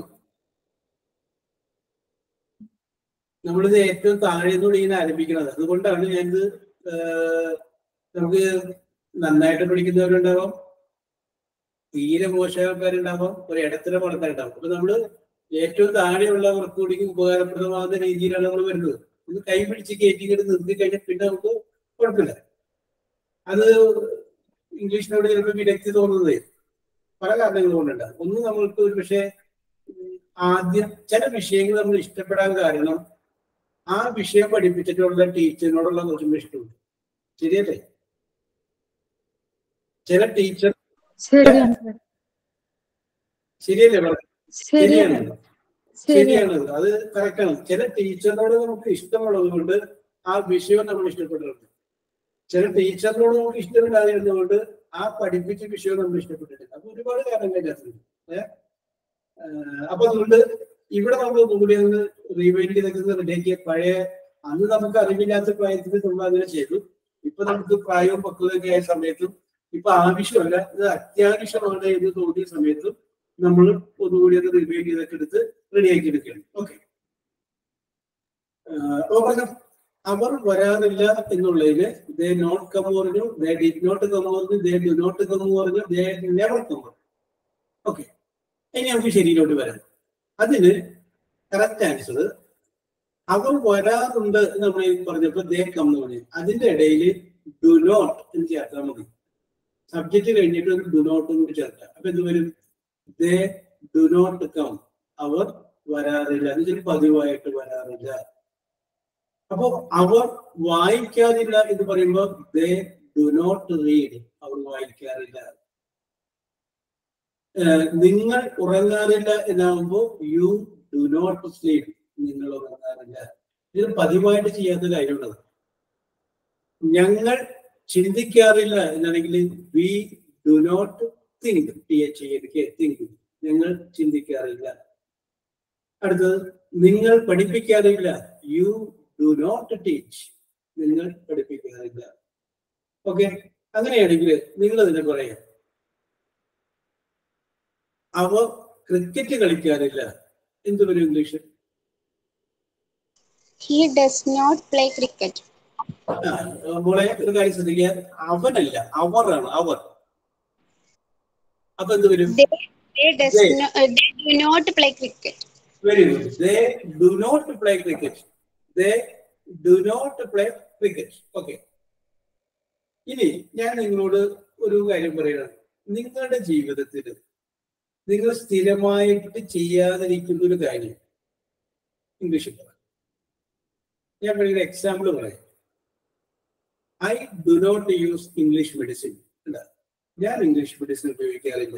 Speaker 1: നമ്മളിത് ഏറ്റവും താഴെ നിന്നുകൂടി ഇങ്ങനെ ആരംഭിക്കുന്നത് അതുകൊണ്ടാണ് ഞാനിത് നമുക്ക് നന്നായിട്ട് പഠിക്കുന്നവരുണ്ടാവാം തീരെ മോശം ആൾക്കാരുണ്ടാവാം ഒരു ഇടത്തരം ആൾക്കാരുണ്ടാവും അപ്പൊ നമ്മള് ഏറ്റവും താഴെയുള്ളവർക്ക് കൂടി ഉപകാരപ്രദമാകുന്ന രീതിയിലാണ് നമ്മൾ വരുന്നത് ഒന്ന് കൈ പിടിച്ച് കയറ്റിക്കിട്ട് നിർത്തി കഴിഞ്ഞാൽ പിന്നെ നമുക്ക് കുഴപ്പമില്ല അത് ഇംഗ്ലീഷിനോട് ചിലപ്പോൾ വിരക്തി തോന്നുന്നത് പല കാരണങ്ങൾ കൊണ്ടുണ്ടാകും ഒന്ന് നമ്മൾക്ക് ഒരു പക്ഷേ ഉം, ആദ്യം ചില വിഷയങ്ങൾ നമ്മൾ ഇഷ്ടപ്പെടാൻ കാരണം ആ വിഷയം പഠിപ്പിച്ചിട്ടുള്ള ടീച്ചറിനോടുള്ള കുറച്ചും ഇഷ്ടമുണ്ട് ശരിയല്ലേ ചില ടീച്ചർ
Speaker 6: ശരിയാണ് സർ
Speaker 1: ശരിയല്ലേ പറഞ്ഞത്?
Speaker 6: ശരിയാണ്
Speaker 1: ശരിയാണ്
Speaker 6: ശരിയാണ്
Speaker 1: ശരിയാണ് അത് കറക്റ്റാണ് ചില ടീച്ചറിനോട് നമുക്ക് ഇഷ്ടമുള്ളത് കൊണ്ട് ആ വിഷയം നമ്മൾ ഇഷ്ടപ്പെട്ടിട്ടുണ്ട് ചില ടീച്ചറിനോട് നമുക്ക് ഇഷ്ടമില്ലാതിരുന്നതുകൊണ്ട് ആ പഠിപ്പിച്ച വിഷയം നമ്മൾ ഇഷ്ടപ്പെട്ടിട്ടില്ല അപ്പൊ ഒരുപാട് കാരണങ്ങൾ ഇതിനകത്തുണ്ട് ഏഹ് അപ്പൊ അതുകൊണ്ട് ഇവിടെ നമ്മൾ ഒന്നുകൂടി ഒന്ന് റീവൈൻഡ് ചെയ്തൊക്കെ റെഡിയാക്കിയ പഴയ അന്ന് നമുക്ക് അറിവില്ലാത്ത പ്രായത്തിൽ നമ്മൾ അങ്ങനെ ചെയ്തു ഇപ്പൊ നമുക്ക് പ്രായവും പക്വതയൊക്കെ ആയ സമയത്തും ഇപ്പൊ ആവശ്യമല്ല ഇത് അത്യാവശ്യമാണ് എന്ന് തോന്നിയ സമയത്തും നമ്മൾ ഒന്നുകൂടി അത് റിവൈൻഡ് ചെയ്തൊക്കെ എടുത്ത് റെഡിയാക്കി എടുക്കുകയാണ് ഓക്കെ അപ്പൊ പറഞ്ഞു അവർ വരാറില്ല എന്നുള്ളതിന് ദേ നോട്ട് കം പറഞ്ഞു ദേ ഡിഡ് നോട്ട് കം പറഞ്ഞു ദേ ഡു നോട്ട് കം പറഞ്ഞു ദേ നെവർ കം ഓക്കെ ഇനി നമുക്ക് ശരിയിലോട്ട് വരാം അതിന് കറക്റ്റ് ആൻസർ അവർ വരാറുണ്ട് എന്ന് നമ്മൾ ഈ പറഞ്ഞപ്പോ ദേ കം എന്ന് പറഞ്ഞു അതിന്റെ ഇടയിൽ ഡു നോട്ട് എന്ന് ചേർത്താൽ മതി സബ്ജക്റ്റ് കഴിഞ്ഞിട്ട് ഒരു ഡു നോട്ട് കൂടി ചേർക്കാം അപ്പൊ എന്ത് വരും ദേ ഡു നോട്ട് കം അവർ വരാറില്ല എന്ന് വെച്ചാൽ പതിവായിട്ട് വരാറില്ല അപ്പൊ അവർ വായിക്കാറില്ല എന്ന് പറയുമ്പോൾ ദേ ഡു നോട്ട് റീഡ് അവർ വായിക്കാറില്ല ഏഹ് നിങ്ങൾ ഉറങ്ങാറില്ല എന്നാകുമ്പോൾ യു ഡു നോട്ട് സ്ലീപ് നിങ്ങൾ ഉറങ്ങാറില്ല ഇത് പതിവായിട്ട് ചെയ്യാത്ത കാര്യമുള്ളത് ഞങ്ങൾ ചിന്തിക്കാറില്ല എന്നാണെങ്കിൽ we do not think T H എനിക്ക് തിങ്ക് ഞങ്ങൾ ചിന്തിക്കാറില്ല അടുത്തത് നിങ്ങൾ പഠിപ്പിക്കാറില്ല യു ഡു നോട്ട് ടീച്ച് നിങ്ങൾ പഠിപ്പിക്കാറില്ല ഓക്കെ അങ്ങനെയാണെങ്കിൽ നിങ്ങൾ ഇതിനെ പറയാം അവർ ക്രിക്കറ്റ് കളിക്കാറില്ല എന്ത് വരും English
Speaker 6: He does not play cricket.
Speaker 1: ആ, മോളെ ഒരു കാര്യം ശ്രദ്ധിക്കുക അവനല്ല അവറാണ് അവർ അപ്പൊ എന്ത് വരും
Speaker 6: They, they does
Speaker 1: They.
Speaker 6: no, uh, they do not play cricket.
Speaker 1: Very good they do not play cricket they do not play cricket okay ഇനി ഞാൻ നിങ്ങളോട് ഒരു കാര്യം പറയുകയാണ് നിങ്ങളുടെ ജീവിതത്തിൽ നിങ്ങൾ സ്ഥിരമായിട്ട് ചെയ്യാതിരിക്കുന്ന ഒരു കാര്യം ഇംഗ്ലീഷിൽ പറയാം ഞാൻ ഒരു എക്സാമ്പിൾ പറയാം I do not use English medicine അല്ല ഞാൻ ഇംഗ്ലീഷ് മെഡിസിൻ ഉപയോഗിക്കാറില്ല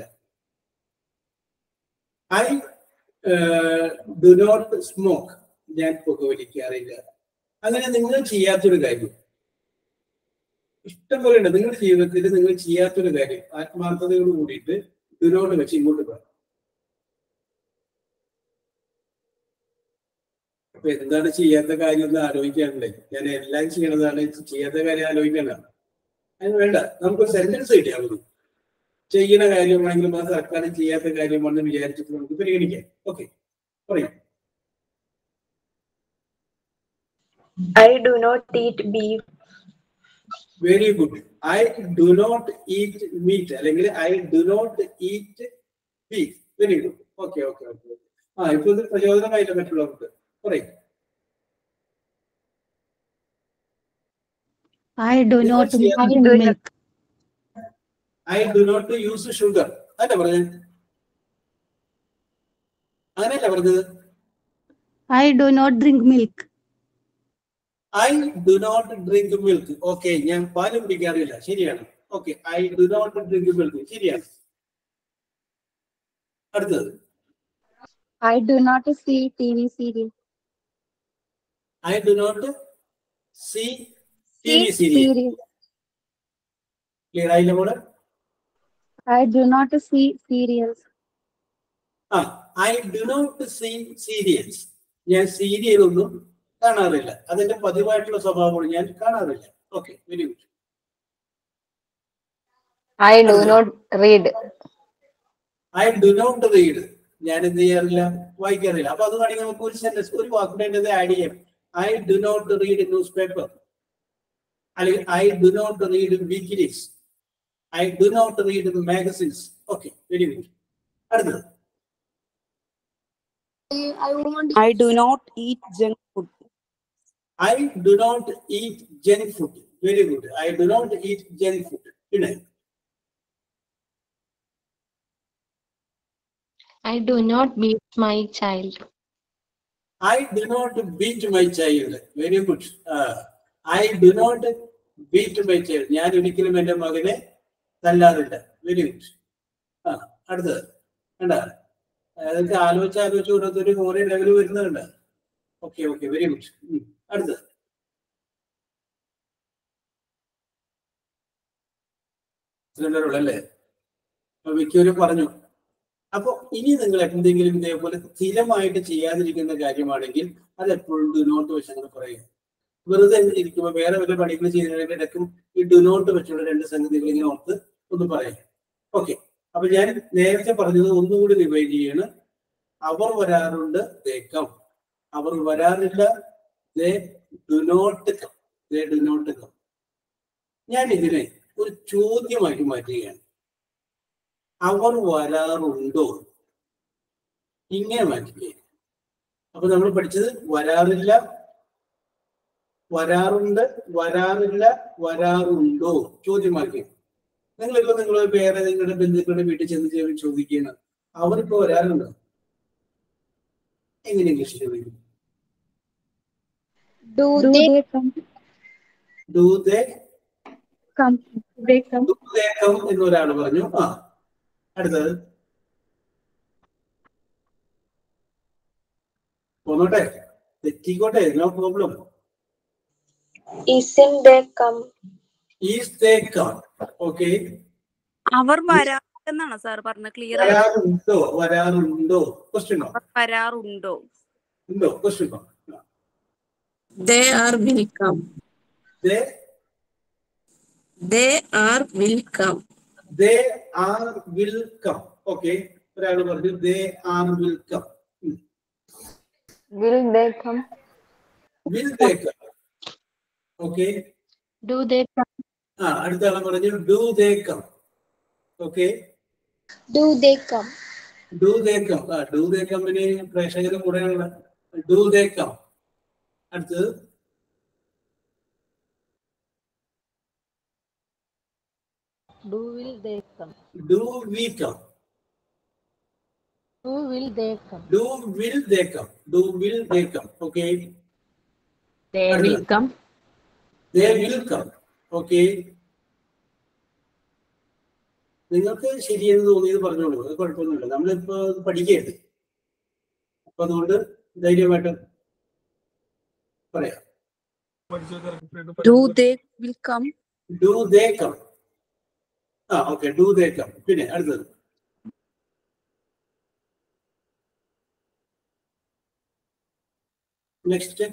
Speaker 1: ഐ ഡു നോട്ട് സ്മോക്ക് ഞാൻ പുകവലിക്കാറില്ല അങ്ങനെ നിങ്ങൾ ചെയ്യാത്തൊരു കാര്യം ഇഷ്ടം പോലെ ഉണ്ട് നിങ്ങളുടെ ജീവിതത്തിൽ നിങ്ങൾ ചെയ്യാത്തൊരു കാര്യം ആത്മാർത്ഥതയോട് കൂടിയിട്ട് ഡുനോട്ട് വെച്ച് ഇങ്ങോട്ട് പോകാം അപ്പൊ എന്താണ് ചെയ്യാത്ത കാര്യം എന്ന് ആലോചിക്കാനുള്ളത് ഞാൻ എല്ലാം ചെയ്യണതാണ് ചെയ്യാത്ത കാര്യം ആലോചിക്കണ്ട അതിന് വേണ്ട നമുക്കൊരു സെന്റൻസ് കിട്ടിയാൽ മതി ചെയ്യണ കാര്യമാണെങ്കിലും അത് സർക്കാർ ചെയ്യാത്ത കാര്യമാണെന്ന് വിചാരിച്ചിട്ട് നമുക്ക് പരിഗണിക്കാം ഓക്കെ പറയും
Speaker 8: I do not eat beef.
Speaker 1: Very good I do not eat meat അല്ലെങ്കിൽ I do not eat beef very good okay okay okay ആ ഇപ്പൊ ഇത് പ്രചോദനമായില്ല മറ്റുള്ളവർക്ക് പറയും
Speaker 6: I do
Speaker 1: not
Speaker 6: not
Speaker 1: I
Speaker 6: drink milk.
Speaker 1: I do not use sugar അതല്ല പറഞ്ഞത് അങ്ങനെയല്ല പറഞ്ഞത്
Speaker 6: I do not drink milk.
Speaker 1: I do not drink milk okay ഞാൻ പാല് കുടിക്കാറില്ല ശരിയാണ് okay I do not drink milk ശരിയാണ് അടുത്തത്
Speaker 6: I do not see TV serial.
Speaker 1: I do not see T V serial
Speaker 6: serial.
Speaker 1: Clear ആയില്ല കൂടെ
Speaker 6: I do not see serials.
Speaker 1: ആ I do not see serials ഞാൻ serial ഒന്നും കാണാറില്ല അതിന്റെ പതിവായിട്ടുള്ള സ്വഭാവമാണ് ഞാൻ കാണാറില്ല okay very good
Speaker 7: I do not read.
Speaker 1: I do not read ഞാൻ എന്ത് ചെയ്യാറില്ല വായിക്കാറില്ല അപ്പൊ അത് വേണമെങ്കിൽ നമുക്ക് ഒരു സെന്റൻസ് ഒരു വാക്കിനെ ആഡ് ചെയ്യാം I do not read newspaper അല്ലെങ്കിൽ I do not read weeklies I do not read magazines okay very good അടുത്തത്
Speaker 11: I do not eat junk food.
Speaker 1: I do not eat junk food very good I do not eat junk food പിന്നെ
Speaker 2: I do not beat my child.
Speaker 1: I do not beat my child very good I do not beat my child ഞാൻ ഒരിക്കലും എൻ്റെ മകനെ തല്ലാറില്ല very good ആ അടുത്തത് വേണ്ട അതൊക്കെ ആലോചിച്ച് ആലോചിച്ച് ഓരോരുത്തർ ഓരോ ലെവൽ വരുന്നുണ്ട് ഓക്കെ ഓക്കെ വെരി ഗുഡ് അടുത്തത് ഉള്ളല്ലേ അപ്പൊ മിക്കവരും പറഞ്ഞു അപ്പൊ ഇനി നിങ്ങൾ എന്തെങ്കിലും ഇതേപോലെ സ്ഥിരമായിട്ട് ചെയ്യാതിരിക്കുന്ന കാര്യമാണെങ്കിൽ അത് എപ്പോഴും ഡു നോട്ട് വെച്ച് അങ്ങനെ പറയുക വെറുതെ ഇരിക്കുമ്പോൾ വേറെ വല്ല പണികൾ ചെയ്യുന്നതിന്റെ ഇടയ്ക്കും ഈ ഡു നോട്ട് വെച്ചുള്ള രണ്ട് സംഗതികൾ ഇങ്ങനെ ഓർത്ത് ഒന്ന് പറയാം ഓക്കെ അപ്പൊ ഞാൻ നേരത്തെ പറഞ്ഞത് ഒന്നുകൂടി റിവൈഡ് ചെയ്യാണ് അവർ വരാറുണ്ട് കം അവർ വരാറില്ല they do not come they do not come ഞാൻ ഇതിനെ ഒരു ചോദ്യമാക്കി മാറ്റുകയാണ് അവർ വരാറുണ്ടോ ഇങ്ങനെ മാറ്റുകയാണ് അപ്പൊ നമ്മൾ പഠിച്ചത് വരാറില്ല വരാറുണ്ട് വരാറില്ല വരാറുണ്ടോ ചോദ്യമാക്കി നിങ്ങളിപ്പോ നിങ്ങൾ വേറെ നിങ്ങളുടെ ബന്ധുക്കളുടെ വീട്ടിൽ ചെന്ന് ചെ- ചോദിക്കുകയാണ് അവരിപ്പോ വരാറുണ്ടോ എങ്ങനെ ഇംഗ്ലീഷ് ചോദിക്കും
Speaker 6: Do they come?
Speaker 1: Do they
Speaker 6: Come. They come.
Speaker 1: Come എന്നൊരാൾ പറഞ്ഞു ആ അടുത്തത് പോന്നോട്ടെ തെറ്റിക്കോട്ടെ no problem
Speaker 8: Isn't they come?
Speaker 1: Is they come okay
Speaker 11: അവർ വരാറുണ്ടെന്നാണ് സാർ പറഞ്ഞത് ക്ലിയർ ആയി
Speaker 1: വരാറുണ്ടോ വരാറുണ്ടോ ക്വസ്റ്റ്യൻ
Speaker 11: അവർ വരാറുണ്ടോ
Speaker 1: ഉണ്ടോ question
Speaker 4: They are will come.
Speaker 1: They
Speaker 4: They are will come.
Speaker 1: They are will come okay ഒരാൾ പറഞ്ഞു they are will come
Speaker 7: Will they come?
Speaker 1: Will they come okay
Speaker 2: Do they come?
Speaker 1: ആ അടുത്ത ആൾ പറഞ്ഞു do they come okay
Speaker 6: Do they come?
Speaker 1: Do they come ആ do they coming പ്രേക്ഷകർ കൂടെയുള്ള do they come അടുത്തത്
Speaker 10: Do will they come?
Speaker 1: Do we come
Speaker 10: Who will they come?
Speaker 1: Do will they come do will they come okay
Speaker 3: They will come.
Speaker 1: They will come okay നിങ്ങൾക്ക് ശരിയെന്ന് തോന്നിയത് പറഞ്ഞോളൂ അത് കുഴപ്പമൊന്നുമില്ല നമ്മളിപ്പോ അത് പഠിക്കുകയാണ് അപ്പൊ അതുകൊണ്ട് ധൈര്യമായിട്ട് പറയാം
Speaker 11: Do they will come?
Speaker 1: Do they come ആ ഓക്കെ ഡു ദേ കം പിന്നെ അടുത്തത് നെക്സ്റ്റ്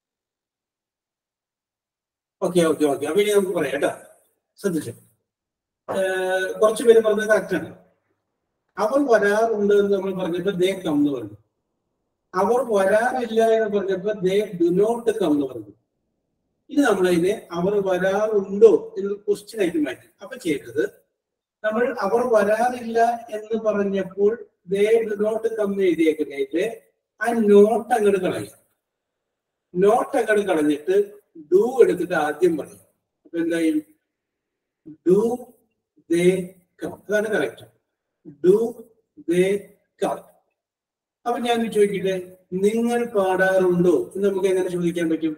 Speaker 1: ഓക്കെ ഓക്കെ ഓക്കെ അപ്പൊ ഇനി നമുക്ക് പറയാം കേട്ടോ ശ്രദ്ധിച്ചു കുറച്ച് പേര് പറഞ്ഞത് കറക്റ്റാണ് അവർ വരാറുണ്ട് എന്ന് നമ്മൾ പറഞ്ഞപ്പോ ദേ കം എന്ന് പറഞ്ഞു അവർ വരാറില്ല എന്ന് പറഞ്ഞപ്പോ ദേ ഡു നോട്ട് കം എന്ന് പറഞ്ഞു ഇനി നമ്മൾ അതിനെ അവർ വരാറുണ്ടോ എന്നൊരു ക്വസ്റ്റ്യൻ ആയിട്ട് മാറ്റി അപ്പൊ ചെയ്തത് നമ്മൾ അവർ വരാറില്ല എന്ന് പറഞ്ഞപ്പോൾ ദേ ഡു നോട്ട് കം എന്ന് എഴുതിയേക്കുന്നതില് ആ നോട്ട് അങ്ങോട്ട് കളയും നോട്ട് അങ്ങോട്ട് കളഞ്ഞിട്ട് ഡു എടുത്തിട്ട് ആദ്യം പറയും അപ്പൊ എന്തായി ഡു ദേ കം അതാണ് കറക്റ്റ് ഡു ദേ കം അപ്പൊ ഞാൻ ചോദിക്കട്ടെ നിങ്ങൾ പാടാറുണ്ടോ എന്ന് നമുക്ക് എങ്ങനെ ചോദിക്കാൻ പറ്റും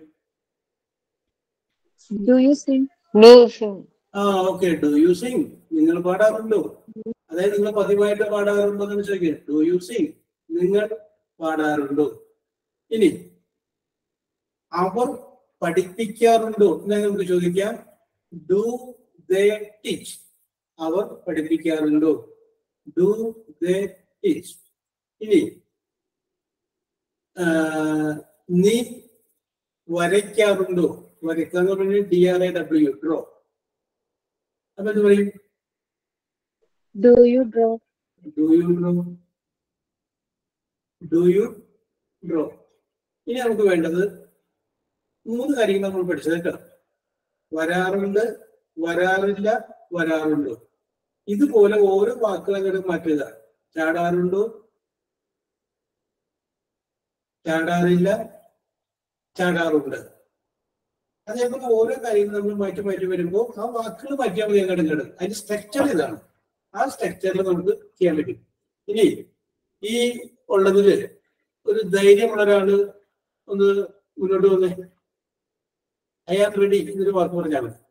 Speaker 6: Do you sing?
Speaker 7: Do sing.
Speaker 1: ആ ഓക്കെ ഡു യു സിങ് നിങ്ങൾ പാടാറുണ്ടോ അതായത് നിങ്ങൾ പതിവായിട്ട് പാടാറുണ്ടോ എന്ന് ചോദിക്കുക ഡു യു സിങ് നിങ്ങൾ പാടാറുണ്ടോ ഇനി അവർ പഠിപ്പിക്കാറുണ്ടോ എന്ന് നമുക്ക് ചോദിക്കാം ഡു ദേ ടീച്ച് അവർ പഠിപ്പിക്കാറുണ്ടോ ഡു ദേ ടീച്ച് ഇനി ആ, നീ വരയ്ക്കാറുണ്ടോ വരയ്ക്കാന്ന് പറഞ്ഞാൽ D R A W draw അപ്പൊ എന്ത് പറയും
Speaker 6: Do you draw?
Speaker 1: Do you draw do you draw ഇനി നമുക്ക് വേണ്ടത് മൂന്ന് കാര്യങ്ങൾ നമ്മൾ പഠിച്ചത് കേട്ടോ വരാറുണ്ട് വരാറില്ല വരാറുണ്ടോ ഇതുപോലെ ഓരോ വാക്കുകൾ അങ്ങോട്ട് മാറ്റുക ചാടാറുണ്ടോ ചാടാറില്ല ചാടാറുണ്ട് അതേപോലെ ഓരോ കാര്യങ്ങൾ നമ്മൾ മാറ്റി മാറ്റി വരുമ്പോൾ ആ വാക്കുകൾ മാറ്റിയാൽ മതി അങ്ങോട്ട് ഇങ്ങോട്ട് അതിന്റെ സ്ട്രക്ചർ ഇതാണ് ആ സ്ട്രക്ചറിൽ നമുക്ക് ചെയ്യാൻ പറ്റും ഇനി ഈ ഉള്ളതില് ഒരു ധൈര്യമുള്ള ഒരാള് ഒന്ന് മുന്നോട്ട് വന്നേ ഐ ആം റെഡി എന്നൊരു വാക്ക് പറഞ്ഞാൽ മതി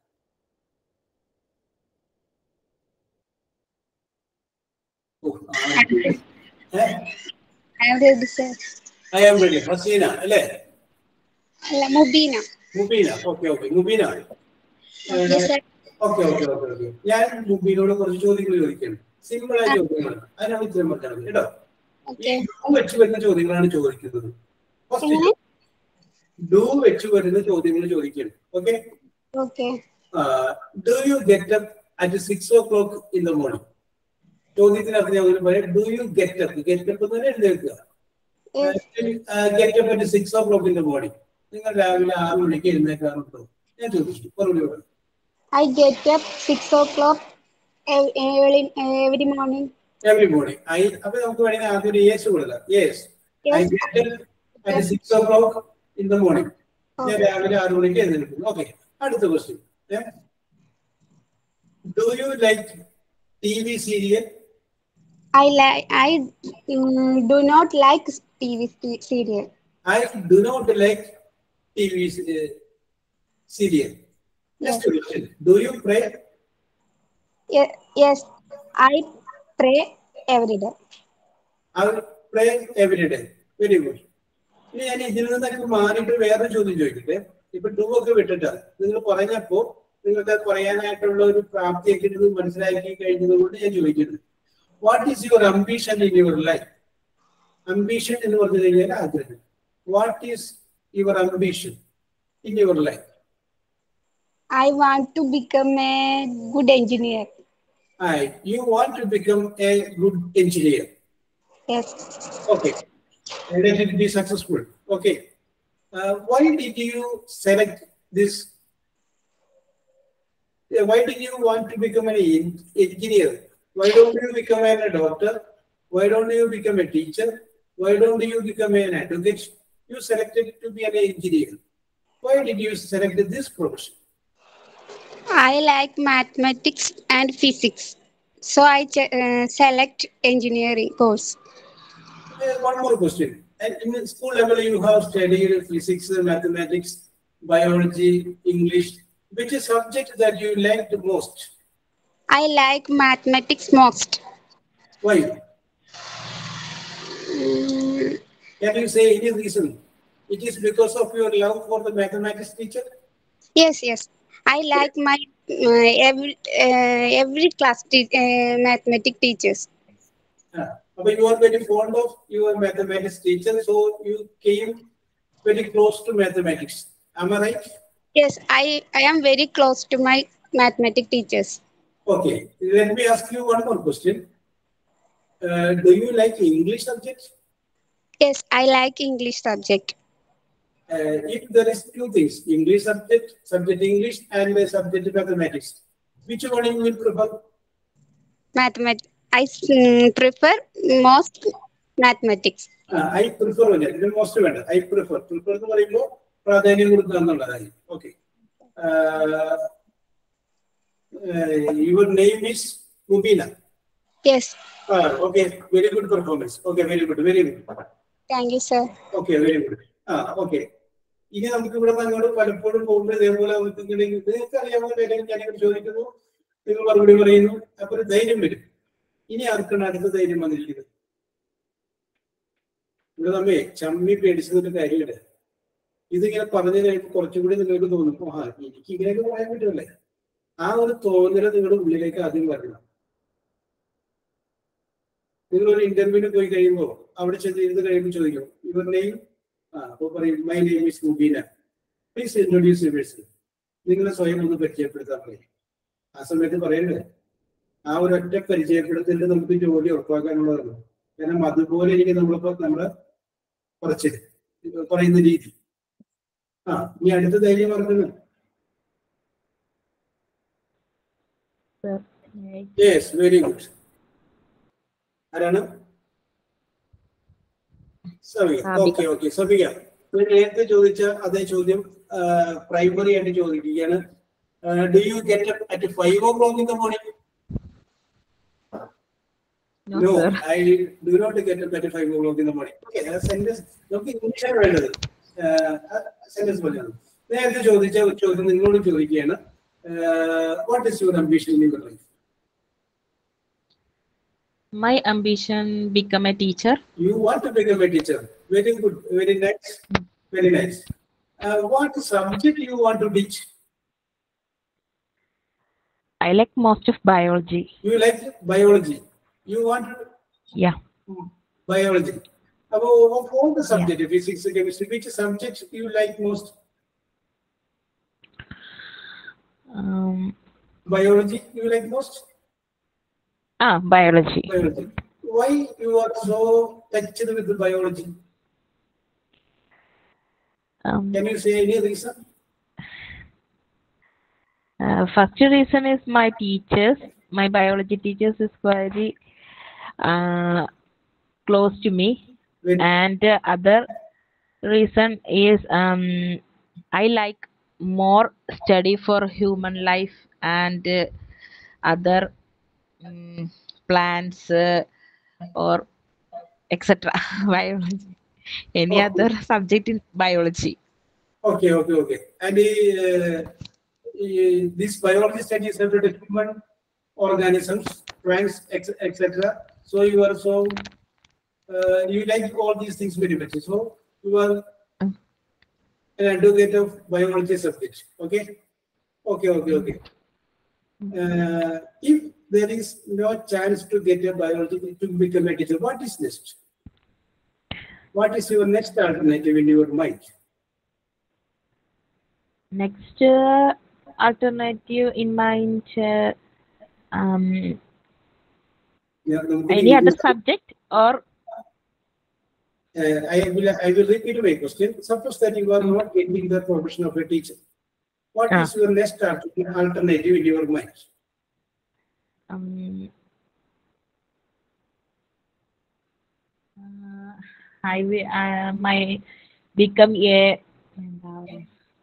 Speaker 1: ഓ, ആ. ഏ?
Speaker 6: I am ready, sir.
Speaker 1: I am ready Hasina അല്ലേ
Speaker 6: അല്ല Mubeena
Speaker 1: Mubeena okay okay Mubeena
Speaker 6: Okay, sir.
Speaker 1: Okay okay okay okay ഞാൻ മുബീനോട് കുറച്ച് ചോദ്യങ്ങൾ ചോദിക്കണം സിമ്പിൾ ആയ ചോദ്യങ്ങളാണ് അതിനാണ് ഉത്തരം പറഞ്ഞാൽ മതി കേട്ടോ
Speaker 6: Okay.
Speaker 1: ഡു വെച്ച് വരുന്ന ചോദ്യങ്ങളാണ് ചോദിക്കുന്നത് ഫസ്റ്റ്
Speaker 6: എങ്ങനെ?
Speaker 1: ഡു വെച്ച് വരുന്ന ചോദ്യങ്ങൾ ചോദിക്കണം okay
Speaker 6: Okay.
Speaker 1: Do you get up at six o'clock in the morning ചോദ്യത്തിനകത്ത് ഞാൻ ഒരു പറയാം do you get up get up തന്നെ എഴുതേക്കുക get up at six o'clock in the morning നിങ്ങൾ രാവിലെ ആറ് മണിക്ക് എഴുന്നേക്കാറുണ്ടോ ഞാൻ ചോദിച്ചു മറുപടി പറയും
Speaker 6: I get up six o'clock ev- early every morning.
Speaker 1: Every morning I അപ്പൊ നമുക്ക് വേണമെങ്കിൽ ആദ്യം ഒരു യേസ് കൊടുക്കാം yes I
Speaker 6: Yes.
Speaker 1: Get at six o'clock in the morning ഞാൻ രാവിലെ ആറ് മണിക്ക് എഴുന്നേൽക്കുന്നു ഓക്കെ അടുത്ത question do you like T V serial
Speaker 6: I like. I mm, do not like TV se- serial.
Speaker 1: I do not like TV uh, serial. Next question. Do you pray?
Speaker 6: Ye- yes, I pray every day.
Speaker 1: I pray every day. Very good. ഇനി ഞാൻ ഇതിൽ നിന്നൊക്കെ മാറിയിട്ട് വേറെ ചോദ്യം ചോദിക്കട്ടെ ഇപ്പൊ do ഒക്കെ വിട്ടിട്ട് നിങ്ങൾ പറഞ്ഞപ്പോ നിങ്ങൾക്ക് അത് പറയാനായിട്ടുള്ള ഒരു പ്രാപ്തിയൊക്കെ ഇത് മനസ്സിലാക്കി കഴിഞ്ഞത് കൊണ്ട് ഞാൻ ചോദിക്കുന്നത് what is your ambition in your life ambition എന്ന് പറഞ്ഞു കഴിഞ്ഞാൽ ആഗ്രഹം what is your ambition in your life
Speaker 6: I want to become a good engineer.
Speaker 1: I, you want to become a good engineer.
Speaker 6: Yes.
Speaker 1: Okay. And let it be successful. Okay. Uh, why did you select this? Uh, Why did you want to become an en- engineer? Why don't you become a doctor? Why don't you become a teacher? Why don't you become an advocate? You selected to be an engineer. Why did you select this profession?
Speaker 6: I like mathematics and physics. So I ch- uh, select engineering course.
Speaker 1: Uh, one more question. And in the school level, you have studied physics, mathematics, biology, English. Which is subject that you liked most?
Speaker 6: I like mathematics most.
Speaker 1: Why?
Speaker 6: Mm,
Speaker 1: Can you say any reason? It is because of your love for the mathematics teacher?
Speaker 6: yes, yes. I like my uh, every uh, every class te- uh, mathematics teachers.
Speaker 1: Uh, but you are very fond of your mathematics teacher, so you came very close to mathematics. Am I right?
Speaker 6: Yes, I, I am very close to my mathematics teachers.
Speaker 1: Okay. Let me ask you one more question. Uh, do you like English subject?
Speaker 6: Yes, I like English subject.
Speaker 1: uh, if there is two things, English subject, subject English, and the subject mathematics, which one you will prefer?
Speaker 6: Mathematics. I mm, prefer most mathematics.
Speaker 1: Uh, I prefer one. ഇതിന് most വേണ്ട I prefer prefer എന്ന് പറയുമ്പോൾ പ്രാധാന്യം കൊടുക്കുക എന്നുള്ളതായി okay your name is Mubeena
Speaker 6: Yes,
Speaker 1: okay very good performance okay very good very good
Speaker 6: thank you, sir.
Speaker 1: Okay very good ആ okay ഇനി നമുക്ക് ഇവിടെ നിന്ന് അങ്ങോട്ട് പലപ്പോഴും പോകുമ്പോൾ ഇതേപോലെ നമുക്ക് ഇങ്ങനെ നിങ്ങൾക്ക് അറിയാവുന്ന കാര്യം ഞാനിവിടെ ചോദിക്കുന്നു നിങ്ങൾ മറുപടി പറയുന്നു അപ്പൊ ഒരു ധൈര്യം വരും ഇനി ആർക്കാണ് അടുത്ത ധൈര്യം വന്നിരിക്കുന്നത് ഇവിടെ നമ്മെ ചമ്മി പേടിച്ചതിന്റെ കാര്യമില്ല ഇതിങ്ങനെ പറഞ്ഞു കഴിയുമ്പോൾ കുറച്ചും കൂടി നിങ്ങൾക്ക് തോന്നും ആ എനിക്ക് ഇങ്ങനെയൊക്കെ പറയാൻ പറ്റുമല്ലേ ആ ഒരു തോന്നല് നിങ്ങളുടെ ഉള്ളിലേക്ക് ആദ്യം വരണം നിങ്ങൾ ഒരു ഇന്റർവ്യൂവിന് പോയി കഴിയുമ്പോൾ അവിടെ ചെന്ന് ഇരുന്ന് കഴിയുമ്പോൾ ചോദിക്കും യുവർ നെയിം ആ അപ്പോൾ പറയും my name is Mubeena please introduce yours നിങ്ങളെ സ്വയം ഒന്ന് പരിചയപ്പെടുത്താൻ പറയും ആ സമയത്ത് പറയണ്ടേ ആ ഒരു ഒറ്റ പരിചയപ്പെടുത്തലിൽ നമുക്ക് ജോലി ഉറപ്പാക്കാനുള്ളതാണ് കാരണം അതുപോലെ എനിക്ക് നമ്മളിപ്പോ നമ്മളെ കുറച്ച് പറയുന്ന രീതി ആ ഇനി അടുത്ത ധൈര്യം പറഞ്ഞത്
Speaker 3: Sir.
Speaker 1: യെസ് വെരി ഗുഡ് ആരാണ് സവിക
Speaker 3: സാബിക.
Speaker 1: ഓക്കെ ഓക്കെ സവിക ഞാൻ നേരത്തെ ചോദിച്ച അതേ ചോദ്യം പ്രൈമറി ആയിട്ട് ചോദിക്കുകയാണ് do you get at five o'clock in the morning
Speaker 3: No,
Speaker 1: no
Speaker 3: sir.
Speaker 1: I do not get at at five o'clock in the morning okay sentence നമുക്ക് ഇംഗ്ലീഷാണ് വേണ്ടത് സെന്റൻസ് പറഞ്ഞത് നേരത്തെ ചോദിച്ച ഒരു ചോദ്യം നിങ്ങളോട് ചോദിക്കുകയാണ് what is your ambition in your life
Speaker 3: My ambition become a teacher.
Speaker 1: You want to become a teacher. Very good. Very nice. Very nice. Uh, what subject you want to teach?
Speaker 3: I like most of biology.
Speaker 1: You like biology. You want to
Speaker 3: Yeah.
Speaker 1: biology. About of all the subject, physics, chemistry, which subject you like most?
Speaker 3: Um,
Speaker 1: Biology you like most?
Speaker 3: ah, biology.
Speaker 1: Biology. Why you are so touched with the biology?
Speaker 3: Um,
Speaker 1: Can you say any reason?
Speaker 3: Uh, first reason is my teachers. My biology teachers is very uh, close to me, and uh, other reason is um, I like more study for human life and uh, other um, plants uh, or etc. biology. Any
Speaker 1: Okay.
Speaker 3: other subject in biology.
Speaker 1: Okay, okay, okay. And uh, uh, this biology study is related to human organisms, plants, ex- etc. So you are so uh, you like all these things very much. So you are an advocate of biology subject. Okay, okay, okay, okay. Uh, if there is no chance to get a biology to become a teacher, what is next? What is your next alternative in your mind?
Speaker 3: Next uh, alternative in mind, uh, um,
Speaker 1: Yeah, നമുക്ക്
Speaker 3: any other
Speaker 1: ഈ-
Speaker 3: subject or
Speaker 1: Uh, I will I will repeat my question. Suppose that you are not getting the profession of a teacher. What is
Speaker 3: Ah.
Speaker 1: your next alter- alternative in your mind?
Speaker 3: um, uh, I will uh, my become a എന്താ പറയാ,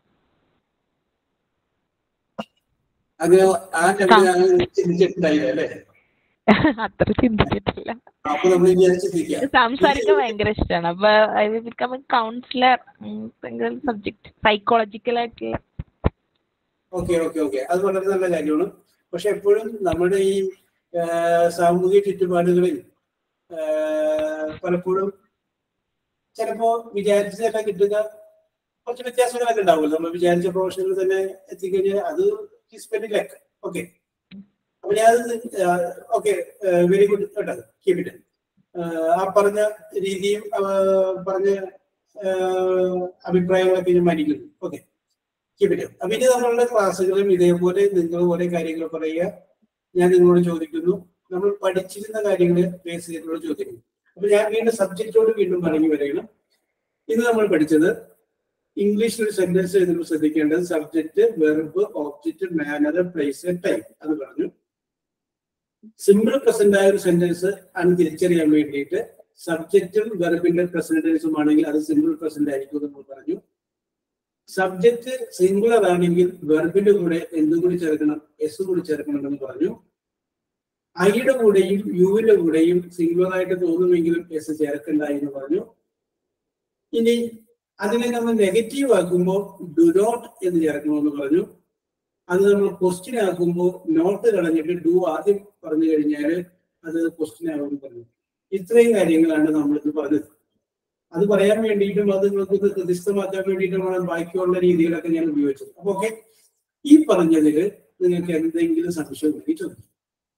Speaker 1: അങ്ങനെ ആ ലെവലിൽ അങ്ങനെ ചിന്തിച്ചിട്ടുണ്ടായില്ല അല്ലേ
Speaker 3: അത്ര ചിന്തിച്ചിട്ടില്ല
Speaker 1: അപ്പൊ നമ്മൾ ഇനി അത് ചിന്തിക്കാം
Speaker 3: സംസാരിക്കാൻ ഭയങ്കര ഇഷ്ടമാണ് അപ്പൊ I will become a counsellor ഭയങ്കര സബ്ജക്ട് സൈക്കോളജിക്കൽ ആയിട്ടുള്ള
Speaker 1: ഓക്കെ ഓക്കെ ഓക്കെ അത് വളരെ നല്ല കാര്യമാണ് പക്ഷെ എപ്പോഴും നമ്മുടെ ഈ ആ, സാമൂഹിക ചുറ്റുപാടുകളിൽ ആ, പലപ്പോഴും ചിലപ്പോ വിചാരിച്ചതെല്ലാം കിട്ടുക കുറച്ച് വ്യത്യാസങ്ങളൊക്കെ ഉണ്ടാവുമല്ലോ നമ്മൾ വിചാരിച്ച പ്രൊഫഷനിൽ തന്നെ എത്തിക്കഴിഞ്ഞാൽ അത് വെരി ലക്ക് ഓക്കെ അപ്പൊ ഞാൻ ഓക്കെ വെരി ഗുഡ് കേട്ടോ കീപ് ഇറ്റ് ആ പറഞ്ഞ രീതിയും ആ, പറഞ്ഞ ആ, അഭിപ്രായങ്ങളൊക്കെ ഞാൻ മാനിക്കുന്നു ഓക്കെ ഇവിടെ അപ്പൊ ഇനി നമ്മളുടെ ക്ലാസ്സുകളും ഇതേപോലെ നിങ്ങൾ ഓരോ കാര്യങ്ങൾ പറയുക ഞാൻ നിങ്ങളോട് ചോദിക്കുന്നു നമ്മൾ പഠിച്ചിരുന്ന കാര്യങ്ങൾ ബേസ് ചെയ്തിട്ടുള്ള ചോദ്യങ്ങൾ അപ്പൊ ഞാൻ വീണ്ടും സബ്ജക്റ്റോട് വീണ്ടും പറഞ്ഞു വരികയാണ് ഇന്ന് നമ്മൾ പഠിച്ചത് ഇംഗ്ലീഷിൽ ഒരു സെന്റൻസ് എഴുതുമ്പോൾ ശ്രദ്ധിക്കേണ്ടത് subject verb object manner place time അത് പറഞ്ഞു സിമ്പിൾ പ്രസന്റ് ആയ ഒരു സെന്റൻസ് ആണ് തിരിച്ചറിയാൻ വേണ്ടിയിട്ട് സബ്ജക്റ്റും വെർബിന്റെ പ്രസന്റൻസും ആണെങ്കിൽ അത് സിമ്പിൾ പ്രസന്റ് ആയിരിക്കും എന്ന് നമ്മൾ പറഞ്ഞു സബ്ജക്റ്റ് സിംഗുലർ ആണെങ്കിൽ വെർബിന്റെ കൂടെ എന്തും കൂടി ചേർക്കണം എസ് കൂടി ചേർക്കണം എന്ന് പറഞ്ഞു ഐയുടെ കൂടെയും യുവിന്റെ കൂടെയും സിംഗുലർ ആയിട്ട് തോന്നുമെങ്കിലും എസ് ചേർക്കണ്ട എന്ന് പറഞ്ഞു ഇനി അതിനെ നമ്മൾ നെഗറ്റീവ് ആക്കുമ്പോൾ ഡു നോട്ട് എന്ന് ചേർക്കണമെന്ന് പറഞ്ഞു അത് നമ്മൾ ക്വസ്റ്റ്യൻ ആക്കുമ്പോൾ നോട്ട് കളഞ്ഞിട്ട് ഡു ആദ്യം പറഞ്ഞു കഴിഞ്ഞാൽ അത് ക്വസ്റ്റ്യൻ ആകുമെന്ന് പറഞ്ഞു ഇത്രയും കാര്യങ്ങളാണ് നമ്മൾ ഇത് പറഞ്ഞത് അത് പറയാൻ വേണ്ടിയിട്ടും അത് നിങ്ങൾക്ക് ഇത് ഹൃദിസ്ഥമാക്കാൻ വേണ്ടിയിട്ടുമാണ് ബാക്കിയുള്ള രീതികളൊക്കെ ഞാൻ ഉപയോഗിച്ചത് അപ്പൊ ഓക്കെ ഈ പറഞ്ഞതിൽ നിങ്ങൾക്ക് എന്തെങ്കിലും സംശയം ഉണ്ടെങ്കിൽ ചോദിക്കും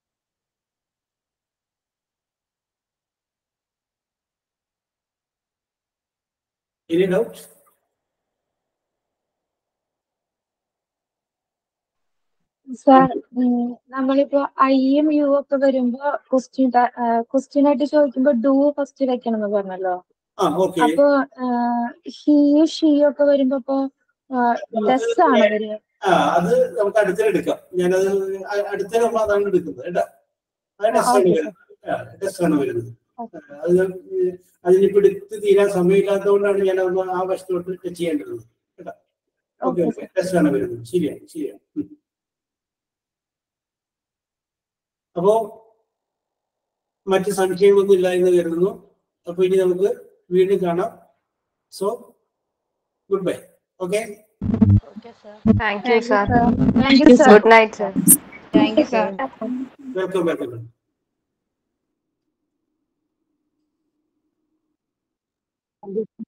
Speaker 1: എനി ഡൗട്ട്
Speaker 8: സാർ നമ്മളിപ്പോ ഐയും യു ഒക്കെ വരുമ്പോ ക്വസ്റ്റ്യൻ ക്വസ്റ്റ്യൻ ആയിട്ട് ചോദിക്കുമ്പോ ഡു ഫസ്റ്റ് വെക്കണം എന്ന് പറഞ്ഞല്ലോ
Speaker 1: ആ ഓക്കെ
Speaker 8: അപ്പൊ ഹിയും ഷീയും ഒക്കെ വരുമ്പോ ഇപ്പൊ ഡസ് ആണ് വരിക
Speaker 1: ആ അത് നമുക്ക് അടുത്തെടുക്കാം ഞാനത് അ- അടുത്ത നമ്മൾ അതാണ് എടുക്കുന്നത് കേട്ടോ അത് ടെസ്റ്റാണ് വരുന്നത് ടെസ്റ്റാണ് വരുന്നത് അത് ഞാൻ- അതിനിപ്പോ എടുത്ത് തീരാൻ സമയമില്ലാത്തതുകൊണ്ടാണ് ഞാൻ അത് ആ വശത്തോട്ട് ടച്ച് ചെയ്യേണ്ടത് കേട്ടോ ഓക്കെ ഓക്കെ ടെസ്റ്റാണ് വരുന്നത് ശരിയാണ് ശരിയാണ് ഉം. അപ്പോ മറ്റ് സംശയങ്ങളൊന്നും ഇല്ല എന്ന് കരുതുന്നു അപ്പൊ ഇനി നമുക്ക് വീണ്ടും കാണാം so goodbye okay
Speaker 7: Thank you, sir.
Speaker 6: Thank you, sir.
Speaker 7: Good night, sir.
Speaker 6: Thank you, sir.
Speaker 1: Welcome welcome
Speaker 8: Thank you.